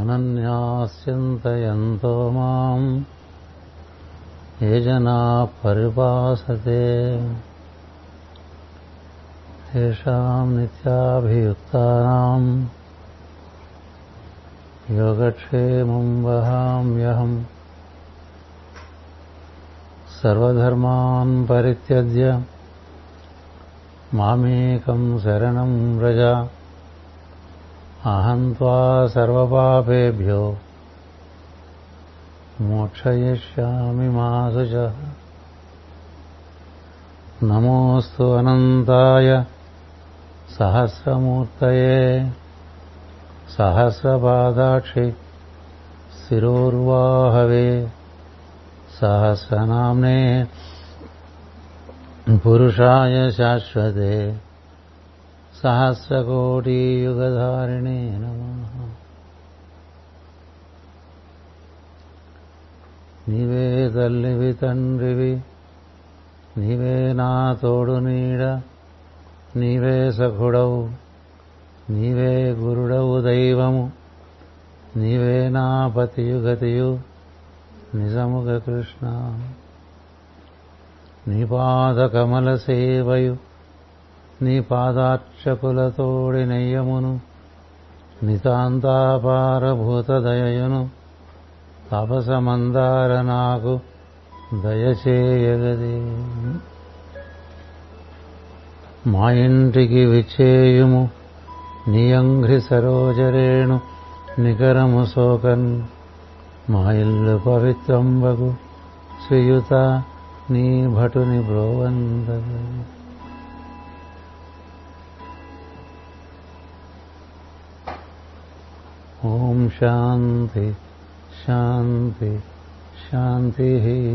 అనన్యాస్యంతయంతో మాం ఏ జనా పరిపాసతే తేషాం నిత్యాభియుక్తానాం యోగక్షేమం వహామ్యహం సర్వధర్మాన్ పరిత్యజ్య మామేకం శరణం వ్రజ అహం త్వా సర్వపాపేభ్యో మోక్షయిష్యామి మా శుచ నమోస్తు అనంతాయ సహస్రమూర్తయే సహస్రపాదాక్షి శిరోర్వాహవే సహస్రనామ్నే పురుషాయ శాశ్వతే సహస్రకోటియుగధారిణే నమ నీవే తల్లివి తండ్రివి నీవే నా తోడు నీడ నీవే సఖుడవు నీవే గురుడవు దైవము నీవే నా పతియు గతియు నిజముగ కృష్ణ నీ పాద కమల సేవయు నీ పాదార్చకులతోడి నెయ్యమును నితాంతాపారభూత దయయును తపసమందార నాకు దయచేయగది మా ఇంటికి విచ్చేయుము నియంఘ్రి సరోజరేణు నికరము సోకన్ మా ఇల్లు పవిత్రంబగు శ్రీయుత నీ భటుని బ్రోవందగ ఓం శాంతి శాంతి శాంతి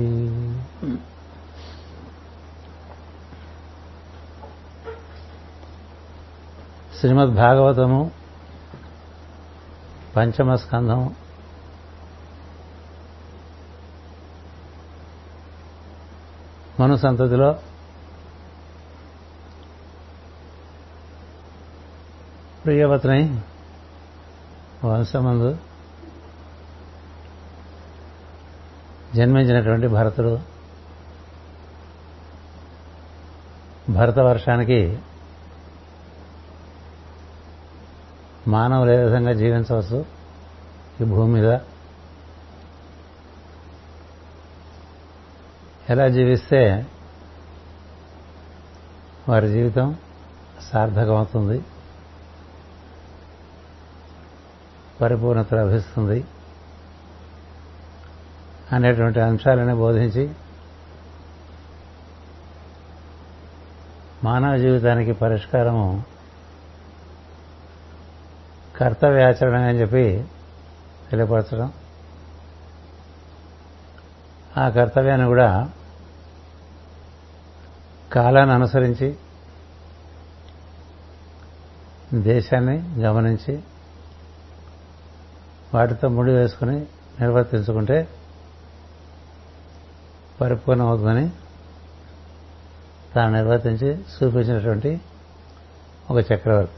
శ్రీమద్ భాగవతము పంచమ స్కంధము మను సంతతిలో ప్రియవతిని వంశమందు జన్మించినటువంటి భరతుడు భరత వర్షానికి మానవులు ఏ విధంగా జీవించవచ్చు ఈ భూమి మీద ఎలా జీవిస్తే వారి జీవితం సార్థకమవుతుంది పరిపూర్ణత లభిస్తుంది అనేటువంటి అంశాలను బోధించి మానవ జీవితానికి పరిష్కారము కర్తవ్యాచరణ అని చెప్పి తెలియపరచడం ఆ కర్తవ్యాన్ని కూడా కాలాన్ని అనుసరించి దేశాన్ని గమనించి వాటితో ముడి వేసుకుని నిర్వర్తించుకుంటే పరిపూర్ణమవుతుందని తాను నిర్వర్తించి చూపించినటువంటి ఒక చక్రవర్తి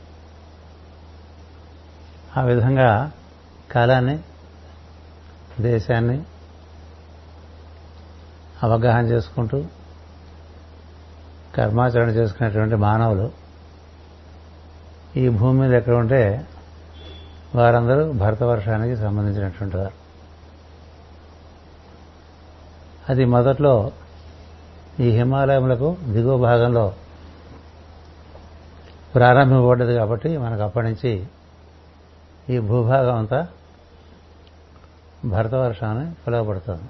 ఆ విధంగా కాలాన్ని దేశాన్ని అవగాహన చేసుకుంటూ కర్మాచరణ చేసుకునేటువంటి మానవులు ఈ భూమి మీద ఎక్కడ ఉంటే వారందరూ భరతవర్షానికి సంబంధించినటువంటి వారు అది మొదట్లో ఈ హిమాలయములకు దిగువ భాగంలో ప్రారంభింపబడ్డది కాబట్టి మనకు అప్పటి నుంచి ఈ భూభాగం అంతా భరతవర్షం అని పిలువబడుతుంది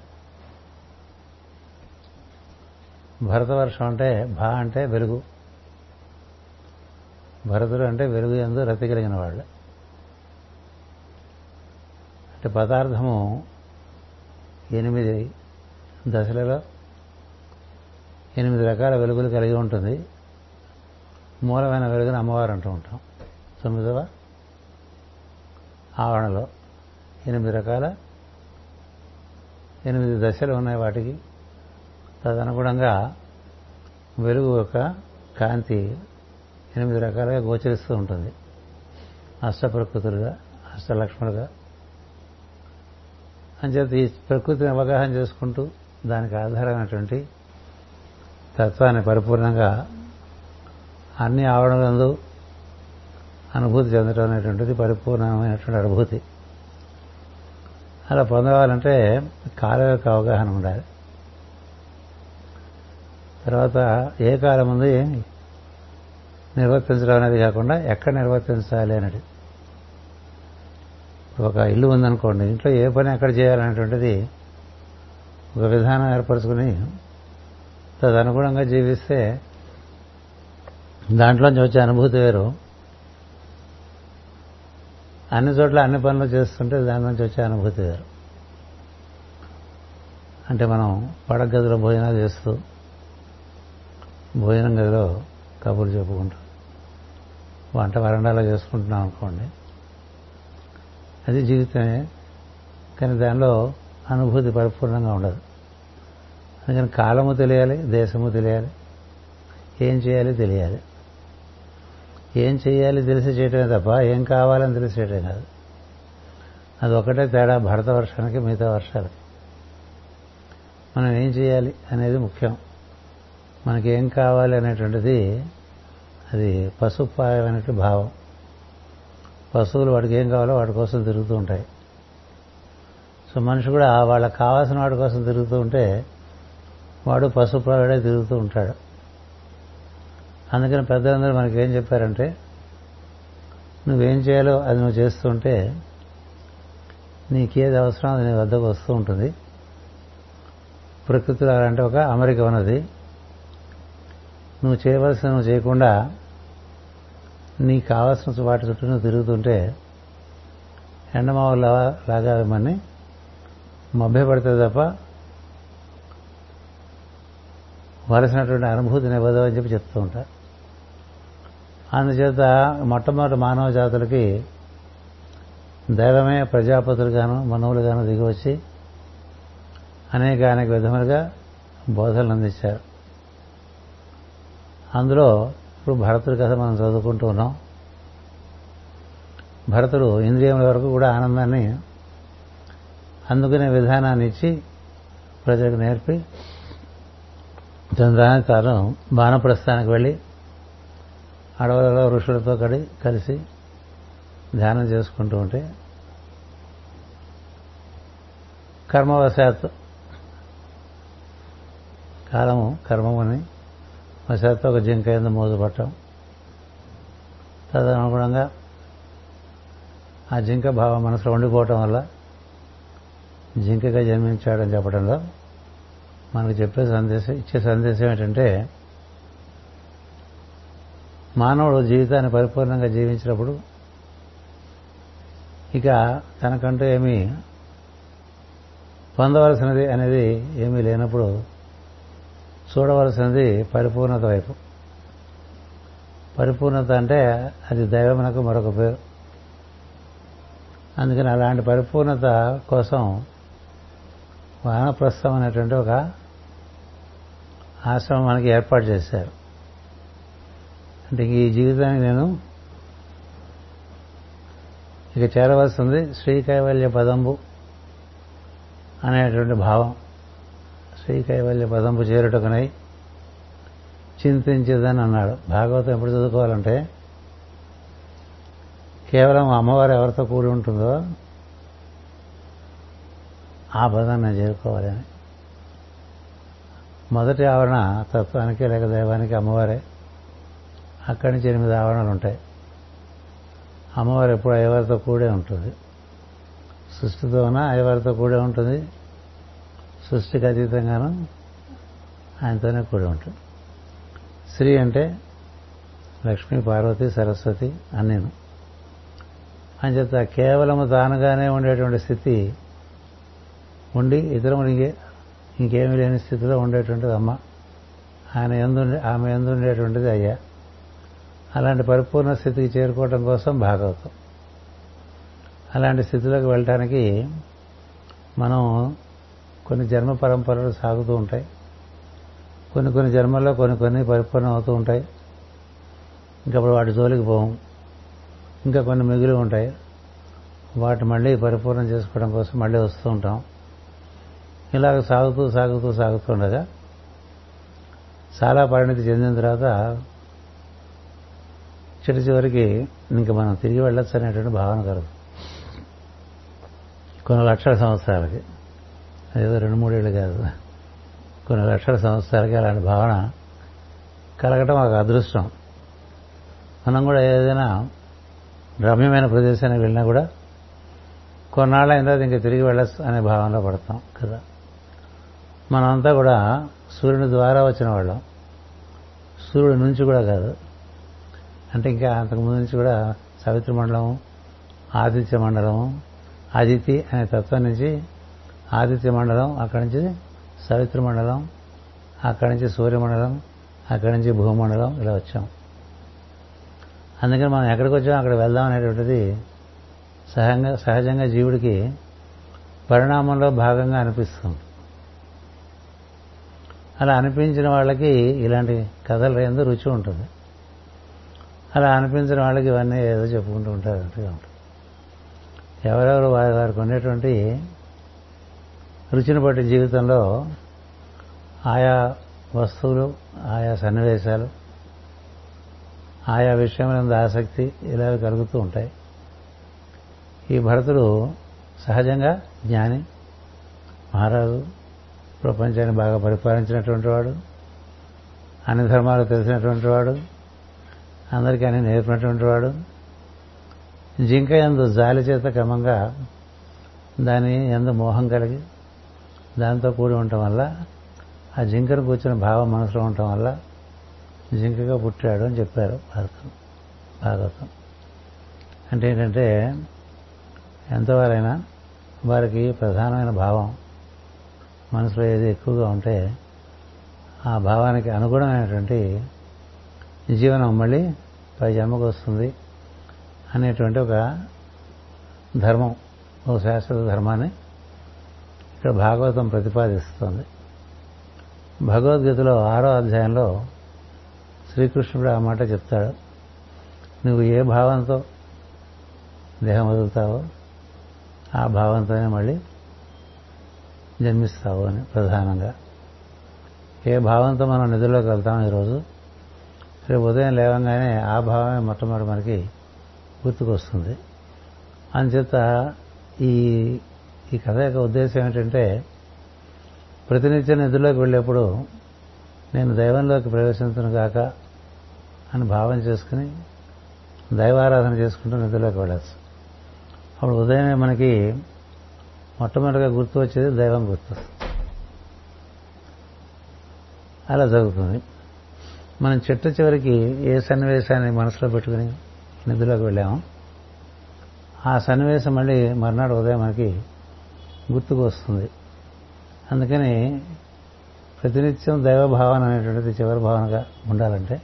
భరతవర్షం అంటే భా అంటే వెలుగు భరతుడు అంటే వెలుగు ఎందు రతి కలిగిన వాళ్ళు అంటే పదార్థము ఎనిమిది దశలలో ఎనిమిది రకాల వెలుగులు కలిగి ఉంటుంది మూలమైన వెలుగుని అమ్మవారు అంటూ ఉంటాం తొమ్మిదవ ఆవరణలో ఎనిమిది రకాల ఎనిమిది దశలు ఉన్నాయి వాటికి తదనుగుణంగా వెలుగు యొక్క కాంతి ఎనిమిది రకాలుగా గోచరిస్తూ ఉంటుంది అష్టప్రకృతులుగా అష్టలక్ష్ములుగా అంచేత ఈ ప్రకృతిని అవగాహన చేసుకుంటూ దానికి ఆధారమైనటువంటి తత్వాన్ని పరిపూర్ణంగా అన్ని ఆవరణలందు అనుభూతి చెందడం అనేటువంటిది పరిపూర్ణమైనటువంటి అనుభూతి అలా పొందవాలంటే కాలం యొక్క అవగాహన ఉండాలి తర్వాత ఏ కాలం ముందు నిర్వర్తించడం అనేది కాకుండా ఎక్కడ నిర్వర్తించాలి అనేది ఒక ఇల్లు ఉందనుకోండి ఇంట్లో ఏ పని ఎక్కడ చేయాలనేటువంటిది ఒక విధానం ఏర్పరచుకుని తదనుగుణంగా జీవిస్తే దాంట్లోంచి వచ్చే అనుభూతి వేరు అన్ని చోట్ల అన్ని పనులు చేస్తుంటే దాని నుంచి వచ్చే అనుభూతి వేరు అంటే మనం పడక గదిలో భోజనాలు చేస్తూ భోజనం గదిలో కబుర్లు చెప్పుకుంటూ వంట వరండాలో చేసుకుంటున్నాం అనుకోండి అది జీవితమే కానీ దానిలో అనుభూతి పరిపూర్ణంగా ఉండదు అందుకని కాలము తెలియాలి దేశము తెలియాలి ఏం చేయాలి తెలియాలి ఏం చేయాలి తెలిసి చేయటమే తప్ప ఏం కావాలని తెలిసి చేయటం కాదు అది ఒకటే తేడా భరత వర్షానికి మిగతా వర్షాలకి మనం ఏం చేయాలి అనేది ముఖ్యం మనకి ఏం కావాలి అనేటువంటిది అది పశుప్రాయమైనటువంటి భావం పశువులు వాడికి ఏం కావాలో వాటి కోసం తిరుగుతూ ఉంటాయి సో మనిషి కూడా వాళ్ళకి కావాల్సిన వాడి కోసం తిరుగుతూ ఉంటే వాడు పశుప్రాయుడే తిరుగుతూ ఉంటాడు అందుకని పెద్దలందరూ మనకి ఏం చెప్పారంటే నువ్వేం చేయాలో అది నువ్వు చేస్తుంటే నీకేది అవసరం అది నీ వద్దకు వస్తూ ఉంటుంది ప్రకృతిలో అలాంటి ఒక అమెరిక ఉన్నది నువ్వు చేయవలసిన నువ్వు చేయకుండా నీకు కావాల్సిన వాటి చుట్టూ నువ్వు తిరుగుతుంటే ఎండమావులు లాగా మన్ని మభ్యపడుతుంది తప్ప వలసినటువంటి అనుభూతిని ఇవ్వదు అని చెప్పి చెప్తూ ఉంటా అందుచేత మొట్టమొదటి మానవ జాతులకి దైవమే ప్రజాపతులుగాను మనవులుగాను దిగివచ్చి అనేక అనేక విధములుగా బోధనలు అందించారు అందులో ఇప్పుడు భరతుడి కథ మనం చదువుకుంటూ ఉన్నాం భరతుడు ఇంద్రియముల వరకు కూడా ఆనందాన్ని అందుకునే విధానాన్ని ఇచ్చి ప్రజలకు నేర్పి చంద్రాన్ని తాను బాణప్రస్థానికి వెళ్ళి అడవులలో ఋషులతో కడి కలిసి ధ్యానం చేసుకుంటూ ఉంటే కర్మవశాత్తు కాలము కర్మముని వశాత్తు ఒక జింక ఎందు మోజుపట్టం తదనుగుణంగా ఆ జింక భావం మనసులో ఉండిపోవటం వల్ల జింకగా జన్మించాడని చెప్పడంలో మనకు చెప్పే సందేశం ఇచ్చే సందేశం ఏంటంటే మానవుడు జీవితాన్ని పరిపూర్ణంగా జీవించినప్పుడు ఇక తనకంటూ ఏమీ పొందవలసినది అనేది ఏమీ లేనప్పుడు చూడవలసినది పరిపూర్ణత వైపు పరిపూర్ణత అంటే అది దైవమునకు మరొక పేరు అందుకని అలాంటి పరిపూర్ణత కోసం వానప్రస్థం అనేటువంటి ఒక ఆశ్రమం మనకి ఏర్పాటు చేశారు అంటే ఈ జీవితానికి నేను ఇక చేరవలసింది శ్రీ కైవల్య పదంబు అనేటువంటి భావం శ్రీ కైవల్య పదంబు చేరుటకునై చింతించేదని అన్నాడు భాగవతం ఎప్పుడు చదువుకోవాలంటే కేవలం అమ్మవారు ఎవరితో కూడి ఉంటుందో ఆ పదాన్ని నేను చేరుకోవాలని మొదటి ఆవరణ తత్వానికి లేక దైవానికి అమ్మవారే అక్కడి నుంచి ఎనిమిది ఆవరణలు ఉంటాయి అమ్మవారు ఎప్పుడు అయ్యవారితో కూడే ఉంటుంది సృష్టితో ఉన్న అయ్యవారితో కూడే ఉంటుంది సృష్టికి అతీతంగాను ఆయనతోనే కూడి ఉంటుంది శ్రీ అంటే లక్ష్మీ పార్వతి సరస్వతి అన్నీను అంచేత కేవలము తానుగానే ఉండేటువంటి స్థితి ఉండి ఇతరములు ఇంకే ఇంకేమీ లేని స్థితిలో ఉండేటువంటిది అమ్మ ఆయన ఎందుండే ఆమె ఎందుండేటువంటిది అయ్యా అలాంటి పరిపూర్ణ స్థితికి చేరుకోవడం కోసం భాగవతం అలాంటి స్థితిలోకి వెళ్ళటానికి మనం కొన్ని జన్మ పరంపరలు సాగుతూ ఉంటాయి కొన్ని కొన్ని జన్మల్లో కొన్ని కొన్ని పరిపూర్ణం అవుతూ ఉంటాయి ఇంకప్పుడు వాటి జోలికి పోం ఇంకా కొన్ని మిగిలి ఉంటాయి వాటి మళ్ళీ పరిపూర్ణం చేసుకోవడం కోసం మళ్ళీ వస్తూ ఉంటాం ఇలాగ సాగుతూ సాగుతూ సాగుతుండగా చాలా పరిణితి చెందిన తర్వాత చిటి చివరికి ఇంక మనం తిరిగి వెళ్ళొచ్చు అనేటువంటి భావన కలుగు కొన్ని లక్షల సంవత్సరాలకి ఏదో రెండు మూడేళ్ళు కాదు కొన్ని లక్షల సంవత్సరాలకి అలాంటి భావన కలగటం ఒక అదృష్టం మనం కూడా ఏదైనా రమ్యమైన ప్రదేశానికి వెళ్ళినా కూడా కొన్నాళ్ళ అయిన తర్వాత ఇంకా తిరిగి వెళ్ళచ్చు అనే భావనలో పడతాం కదా మనమంతా కూడా సూర్యుని ద్వారా వచ్చిన వాళ్ళం సూర్యుడి నుంచి కూడా కాదు అంటే ఇంకా అంతకుముందు నుంచి కూడా సవిత్ర మండలం ఆదిత్య మండలం అదితి అనే తత్వం నుంచి ఆదిత్య మండలం అక్కడి నుంచి సవిత్ర మండలం అక్కడి నుంచి సూర్యమండలం అక్కడి నుంచి భూమండలం ఇలా వచ్చాం అందుకని మనం ఎక్కడికి వచ్చాం అక్కడ వెళ్దాం అనేటువంటిది సహజంగా సహజంగా జీవుడికి పరిణామంలో భాగంగా అనిపిస్తుంది అలా అనిపించిన వాళ్ళకి ఇలాంటి కథలు ఎందు రుచి ఉంటుంది అలా అనిపించిన వాళ్ళకి ఇవన్నీ ఏదో చెప్పుకుంటూ ఉంటారు అన్నట్టుగా ఉంటుంది ఎవరెవరు వారి వారికి ఉండేటువంటి రుచిని బట్టి జీవితంలో ఆయా వస్తువులు ఆయా సన్నివేశాలు ఆయా విషయములందు ఆసక్తి ఇలా కలుగుతూ ఉంటాయి ఈ భరతుడు సహజంగా జ్ఞాని మహారాజు ప్రపంచాన్ని బాగా పరిపాలించినటువంటి వాడు అన్ని ధర్మాలు తెలిసినటువంటి వాడు అందరికీ అన్ని నేర్పినటువంటి వాడు జింక ఎందు జాలి చేత క్రమంగా దాని ఎందు మోహం కలిగి దాంతో కూడి ఉండటం వల్ల ఆ జింకను కూర్చున్న భావం మనసులో ఉండటం వల్ల జింకగా పుట్టాడు అని చెప్పారు భారతం భాగవతం అంటే ఏంటంటే ఎంతవారైనా వారికి ప్రధానమైన భావం మనసులో ఏది ఎక్కువగా ఉంటే ఆ భావానికి అనుగుణమైనటువంటి జీవనం మళ్ళీ పై జన్మకు వస్తుంది అనేటువంటి ఒక ధర్మం ఒక శాశ్వత ధర్మాన్ని ఇక్కడ భాగవతం ప్రతిపాదిస్తుంది భగవద్గీతలో ఆరో అధ్యాయంలో శ్రీకృష్ణుడు ఆ మాట చెప్తాడు నువ్వు ఏ భావంతో దేహం వదులుతావో ఆ భావంతోనే మళ్ళీ జన్మిస్తావు అని ప్రధానంగా ఏ భావంతో మనం నిధుల్లోకి వెళ్తాం ఈరోజు రేపు ఉదయం లేవంగానే ఆ భావమే మొట్టమొదటి మనకి గుర్తుకొస్తుంది అందుచేత ఈ ఈ కథ యొక్క ఉద్దేశం ఏమిటంటే ప్రతినిత్యం నిధుల్లోకి వెళ్ళేప్పుడు నేను దైవంలోకి ప్రవేశించను కాక అని భావన చేసుకుని దైవారాధన చేసుకుంటూ నిధుల్లోకి వెళ్ళచ్చు అప్పుడు ఉదయమే మనకి మొట్టమొదటిగా గుర్తు వచ్చేది దైవం గుర్తు అలా జరుగుతుంది మనం చిట్ట చివరికి ఏ సన్నివేశాన్ని మనసులో పెట్టుకుని నిధులోకి వెళ్ళామో ఆ సన్నివేశం మళ్ళీ మర్నాడు ఉదయం మనకి గుర్తుకు వస్తుంది అందుకని ప్రతినిత్యం దైవ భావన అనేటువంటిది చివరి భావనగా ఉండాలంటే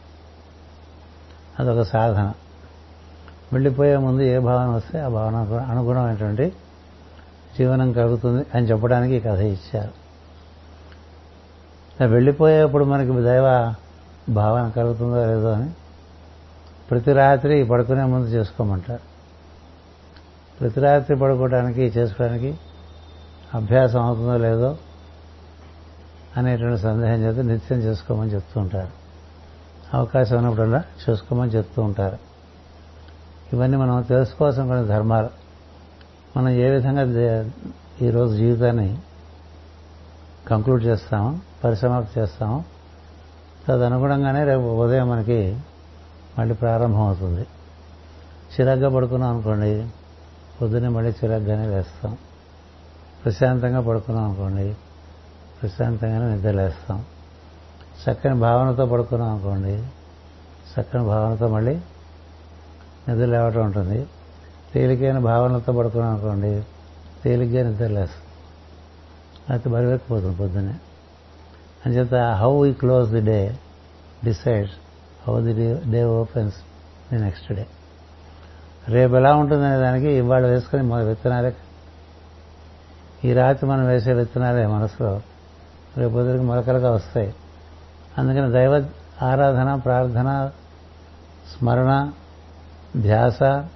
అదొక సాధన వెళ్ళిపోయే ముందు ఏ భావన వస్తే ఆ భావన అనుగుణమైనటువంటి జీవనం కలుగుతుంది అని చెప్పడానికి ఈ కథ ఇచ్చారు వెళ్ళిపోయేప్పుడు మనకి దైవ భావన కలుగుతుందో లేదో అని ప్రతి రాత్రి పడుకునే ముందు చేసుకోమంటారు ప్రతి రాత్రి పడుకోవడానికి చేసుకోవడానికి అభ్యాసం అవుతుందో లేదో అనేటువంటి సందేహం చేస్తే నిత్యం చేసుకోమని చెప్తూ ఉంటారు అవకాశం ఉన్నప్పుడల్లా చేసుకోమని చెప్తూ ఉంటారు ఇవన్నీ మనం తెలుసుకోవాల్సిన కొన్ని ధర్మాలు మనం ఏ విధంగా ఈరోజు జీవితాన్ని కంక్లూడ్ చేస్తామో పరిసమాప్తి చేస్తామో తదనుగుణంగానే రేపు ఉదయం మనకి మళ్ళీ ప్రారంభం అవుతుంది చిరాగ్గా పడుకున్నాం అనుకోండి పొద్దున్నే మళ్ళీ చిరాగ్గానే లేస్తాం ప్రశాంతంగా పడుకున్నాం అనుకోండి ప్రశాంతంగానే నిద్రలేస్తాం చక్కని భావనతో పడుకున్నాం అనుకోండి చక్కని భావనతో మళ్ళీ నిద్ర లేవటం ఉంటుంది తేలికైన భావనలతో పడుకున్నాం అనుకోండి తేలిగ్గా నిద్రలేస్తాం అయితే బరివెక్కిపోతుంది పొద్దున్నే అంచేత how we close the day decides how the day opens the next day రేపు ఎలా ఉంటుందనే దానికి ఇవాళ వేసుకుని మన విత్తనాలే ఈ రాత్రి మనం వేసే విత్తనాలే మనసులో రేపు పొద్దురికి మొలకలుగా వస్తాయి అందుకని దైవ ఆరాధన ప్రార్థన స్మరణ ధ్యాస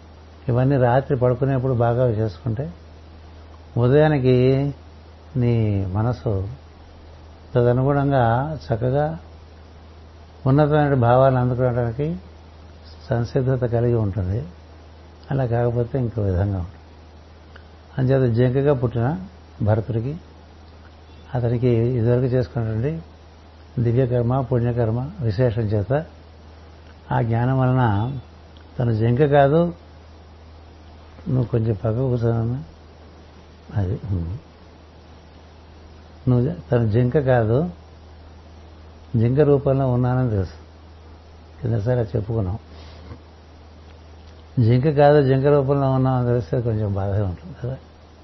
ఇవన్నీ రాత్రి పడుకునేప్పుడు బాగా చేసుకుంటే ఉదయానికి నీ మనసు తదనుగుణంగా చక్కగా ఉన్నతమైన భావాలను అందుకోవడానికి సంసిద్ధత కలిగి ఉంటుంది అలా కాకపోతే ఇంకో విధంగా ఉంటుంది అంచేత జంకగా పుట్టిన భరతుడికి అతనికి ఇదివరకు చేసుకున్నటువంటి దివ్యకర్మ పుణ్యకర్మ విశేషం చేత ఆ జ్ఞానం వలన తను జంక కాదు నువ్వు కొంచెం పక్క కూర్చోనమ్మా అది నువ్వు తన జింక కాదు జింక రూపంలో ఉన్నానని తెలుసు కిందసారి అది చెప్పుకున్నాం జింక కాదు జింక రూపంలో ఉన్నామని తెలిస్తే కొంచెం బాధగా ఉంటుంది కదా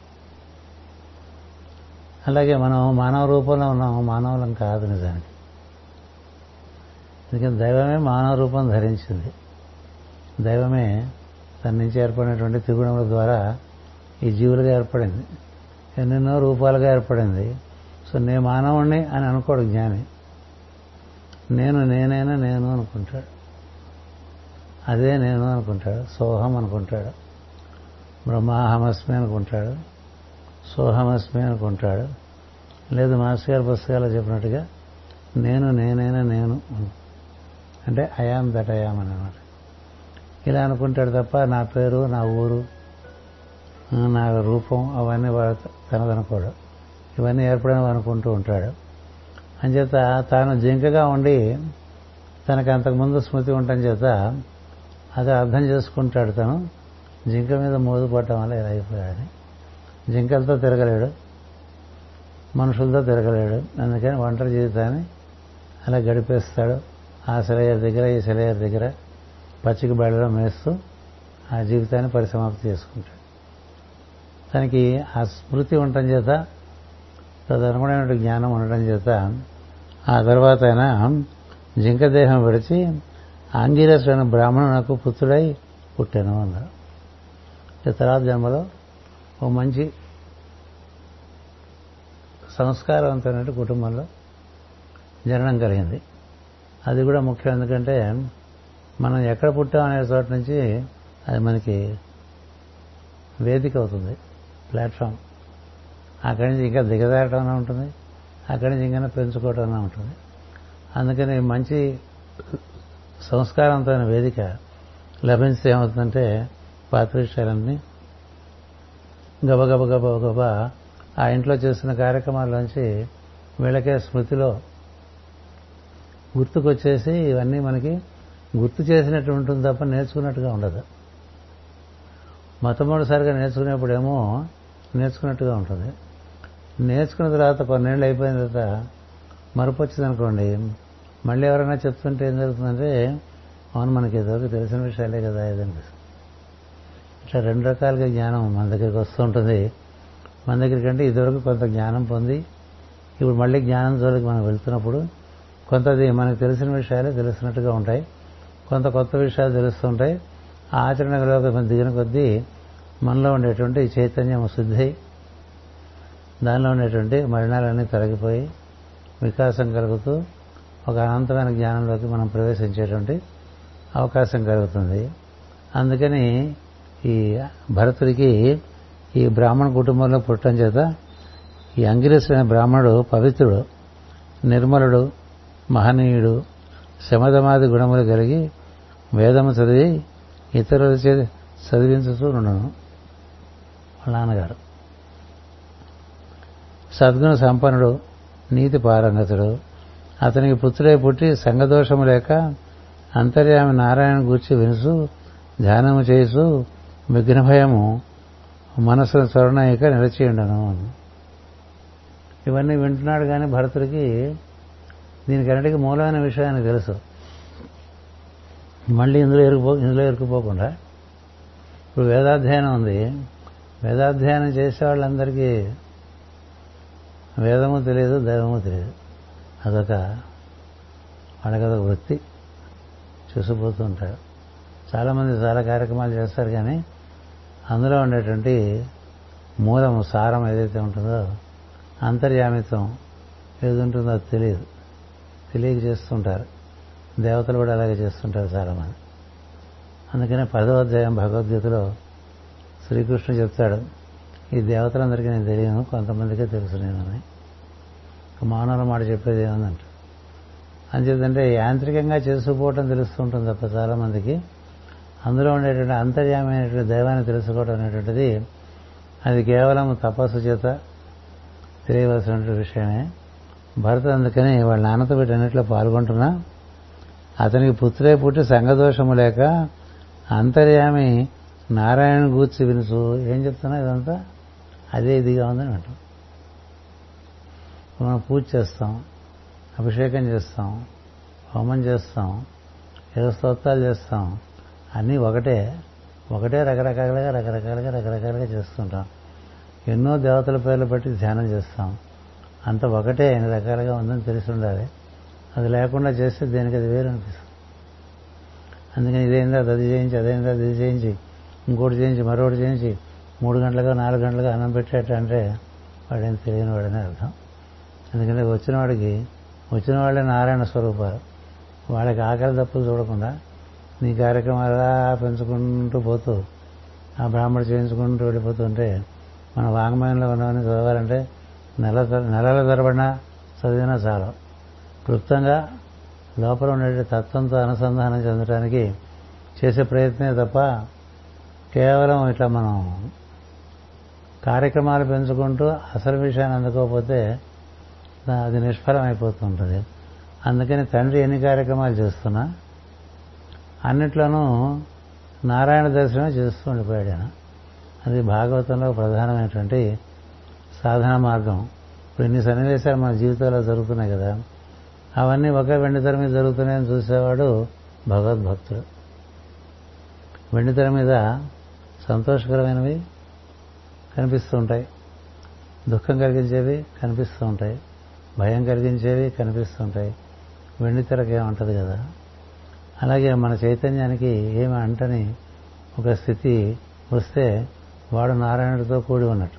అలాగే మనం మానవ రూపంలో ఉన్నాము మానవులం కాదు నిజానికి ఎందుకంటే దైవమే మానవ రూపం ధరించింది దైవమే తన నుంచి ఏర్పడినటువంటి త్రిగుణముల ద్వారా ఈ జీవులుగా ఏర్పడింది ఎన్నెన్నో రూపాలుగా ఏర్పడింది సో నేను మానవుణ్ణి అని అనుకోడు జ్ఞాని నేను నేనైనా నేను అనుకుంటాడు అదే నేను అనుకుంటాడు సోహం అనుకుంటాడు బ్రహ్మాహమస్మి అనుకుంటాడు సోహమస్మి అనుకుంటాడు లేదు మాస్టర్ గారి పుస్తకాలు చెప్పినట్టుగా నేను నేనైనా నేను అంటే అయాం దట్ అయాం అనమాట ఇలా అనుకుంటాడు తప్ప నా పేరు నా ఊరు నా రూపం అవన్నీ తనదనుకోడు ఇవన్నీ ఏర్పడని అనుకుంటూ ఉంటాడు అంచేత తాను జింకగా ఉండి తనకు అంతకుముందు స్మృతి ఉండటం చేత అది అర్థం చేసుకుంటాడు తను జింక మీద మోదు పడటం వల్ల ఇలా అయిపోయాడని జింకలతో తిరగలేడు మనుషులతో తిరగలేడు అందుకని ఒంటరి జీవితాన్ని అలా గడిపేస్తాడు ఆ సెలయర్ దగ్గర ఈ సెలయర్ దగ్గర పచ్చిక బయటలో మేస్తూ ఆ జీవితాన్ని పరిసమాప్తి చేసుకుంటాడు తనకి ఆ స్మృతి ఉండటం చేత తదనుగుణమైన జ్ఞానం ఉండటం చేత ఆ తర్వాత ఆయన జింక దేహం విడిచి ఆంగిరసుడైన బ్రాహ్మణునకు పుత్రుడై పుట్టాను అన్నారు తర్వాత జన్మలో ఓ మంచి సంస్కారవంతమైన కుటుంబంలో జననం కలిగింది అది కూడా ముఖ్యం ఎందుకంటే మనం ఎక్కడ పుట్టాం అనే చోట నుంచి అది మనకి వేదిక అవుతుంది ప్లాట్ఫామ్ అక్కడి నుంచి ఇంకా దిగజారటం ఉంటుంది అక్కడి నుంచి ఇంకా పెంచుకోవటం ఉంటుంది అందుకని మంచి సంస్కారవంతమైన వేదిక లభించితే ఏమవుతుందంటే పాత్రిష్టాలన్నీ గబగబ గబ గబ ఆ ఇంట్లో చేస్తున్న కార్యక్రమాల్లోంచి వీళ్ళకే స్మృతిలో గుర్తుకొచ్చేసి ఇవన్నీ మనకి గుర్తు చేసినట్టు ఉంటుంది తప్ప నేర్చుకున్నట్టుగా ఉండదు మొట్టమొదటిసారిగా నేర్చుకునేప్పుడేమో నేర్చుకున్నట్టుగా ఉంటుంది నేర్చుకున్న తర్వాత కొన్నేళ్ళు అయిపోయిన తర్వాత మరపు వచ్చిందనుకోండి మళ్ళీ ఎవరైనా చెప్తుంటే ఏం జరుగుతుందంటే అవును మనకి ఇదివరకు తెలిసిన విషయాలే కదా ఇదండి ఇట్లా రెండు రకాలుగా జ్ఞానం మన దగ్గరికి వస్తూ ఉంటుంది మన దగ్గరికి అంటే ఇదివరకు కొంత జ్ఞానం పొంది ఇప్పుడు మళ్ళీ జ్ఞానం జోలికి మనం వెళ్తున్నప్పుడు కొంతది మనకు తెలిసిన విషయాలే తెలుస్తున్నట్టుగా ఉంటాయి కొంత కొత్త విషయాలు తెలుస్తుంటాయి ఆచరణలోకి దిగిన కొద్దీ మనలో ఉండేటువంటి చైతన్యం శుద్ధి దానిలో ఉండేటువంటి మరణాలన్నీ తొలగిపోయి వికాసం కలుగుతూ ఒక అనంతమైన జ్ఞానంలోకి మనం ప్రవేశించేటువంటి అవకాశం కలుగుతుంది అందుకని ఈ భరతుడికి ఈ బ్రాహ్మణ కుటుంబంలో పుట్టడం చేత ఈ అంగిరసుడైన బ్రాహ్మణుడు పవిత్రుడు నిర్మలుడు మహనీయుడు శమధమాది గుణములు కలిగి వేదము చదివి ఇతరుల చదివించుతూ ఉండను వాళ్ళ నాన్నగారు సద్గుణ సంపన్నుడు నీతి పారంగతుడు అతనికి పుత్రుడై పుట్టి సంఘదోషము లేక అంతర్యామి నారాయణ గూర్చి వినుసు ధ్యానము చేసు విఘ్నభయము మనసును స్వర్ణయిక నిలిచి ఉండను ఇవన్నీ వింటున్నాడు కానీ భరతుడికి దీనికన్నిటికీ మూలమైన విషయాన్ని తెలుసు మళ్ళీ ఇందులో ఇరుకుపో ఇందులో ఇరుకుపోకుండా ఇప్పుడు వేదాధ్యయనం ఉంది వేదాధ్యయనం చేసే వాళ్ళందరికీ వేదము తెలియదు దైవము తెలియదు అదొక వాళ్ళకి అదొక వృత్తి చూసిపోతూ ఉంటారు చాలామంది చాలా కార్యక్రమాలు చేస్తారు కానీ అందులో ఉండేటువంటి మూలము సారం ఏదైతే ఉంటుందో అంతర్యామిత్వం ఏది ఉంటుందో అది తెలియదు తెలియక చేస్తుంటారు దేవతలు కూడా అలాగే చేస్తుంటారు చాలామంది అందుకనే పదవ అధ్యాయం భగవద్గీతలో శ్రీకృష్ణుడు చెప్తాడు ఈ దేవతలందరికీ నేను తెలియను కొంతమందికే తెలుసు నేనని మానవుల మాట చెప్పేది ఏముందంట అంచేతంటే యాంత్రికంగా చేసుకుపోవటం తెలుస్తుంటుంది తప్ప చాలామందికి అందులో ఉండేటువంటి అంతర్యామైనటువంటి దైవాన్ని తెలుసుకోవడం అనేటువంటిది అది కేవలం తపస్సు చేత తెలియవలసినటువంటి విషయమే భరత అందుకని వాళ్ళ నాన్నతో వీటన్నిటిలో పాల్గొంటున్నా అతనికి పుత్రే పుట్టి సంఘదోషము లేక అంతర్యామి నారాయణ గూర్చి వినుసు ఏం చెప్తున్నా ఇదంతా అదే ఇదిగా ఉందని అంటాం మనం పూజ చేస్తాం అభిషేకం చేస్తాం హోమం చేస్తాం ఏదో స్తోత్రాలు చేస్తాం అన్నీ ఒకటే ఒకటే రకరకాలుగా రకరకాలుగా రకరకాలుగా చేస్తుంటాం ఎన్నో దేవతల పేర్లు పెట్టి ధ్యానం చేస్తాం అంత ఒకటే ఎన్ని రకాలుగా ఉందని తెలిసి ఉండాలి అది లేకుండా చేస్తే దేనికి అది వేరు అనిపిస్తుంది అందుకని ఇదేందా అది చేయించి అదేందా అది చేయించి ఇంకోటి చేయించి మరొకటి చేయించి మూడు గంటలుగా నాలుగు గంటలుగా అన్నం పెట్టేట అంటే వాడేం తెలియని వాడని అర్థం ఎందుకంటే వచ్చిన వాడికి వచ్చిన వాళ్ళే నారాయణ స్వరూపాలు వాళ్ళకి ఆకలి తప్పులు చూడకుండా నీ కార్యక్రమాలా పెంచుకుంటూ పోతూ ఆ బ్రాహ్మడు చేయించుకుంటూ వెళ్ళిపోతుంటే మన వాంగ్మయంలో ఉన్నవన్నీ చదవాలంటే నెల నెలల తరబడిన చదివినా చాలు క్లుప్తంగా లోపల ఉండే తత్వంతో అనుసంధానం చెందడానికి చేసే ప్రయత్నమే తప్ప కేవలం ఇట్లా మనం కార్యక్రమాలు పెంచుకుంటూ అసలు విషయాన్ని అందుకోకపోతే అది నిష్ఫలం అయిపోతుంటుంది అందుకని తండ్రి ఎన్ని కార్యక్రమాలు చేస్తున్నా అన్నిట్లోనూ నారాయణ దర్శనం చేస్తూ ఉండిపోయాడు ఆయన అది భాగవతంలో ప్రధానమైనటువంటి సాధన మార్గం ఇప్పుడు ఇన్ని సన్నివేశాలు మన జీవితంలో జరుగుతున్నాయి కదా అవన్నీ ఒకే వెండితెర మీద జరుగుతున్నాయని చూసేవాడు భగవద్భక్తుడు వెండితెర మీద సంతోషకరమైనవి కనిపిస్తూ ఉంటాయి దుఃఖం కలిగించేవి కనిపిస్తూ ఉంటాయి భయం కలిగించేవి కనిపిస్తూ ఉంటాయి వెండితెరకు ఏమంటది కదా అలాగే మన చైతన్యానికి ఏమి అంటని ఒక స్థితి వస్తే వాడు నారాయణుడితో కూడి ఉన్నట్టు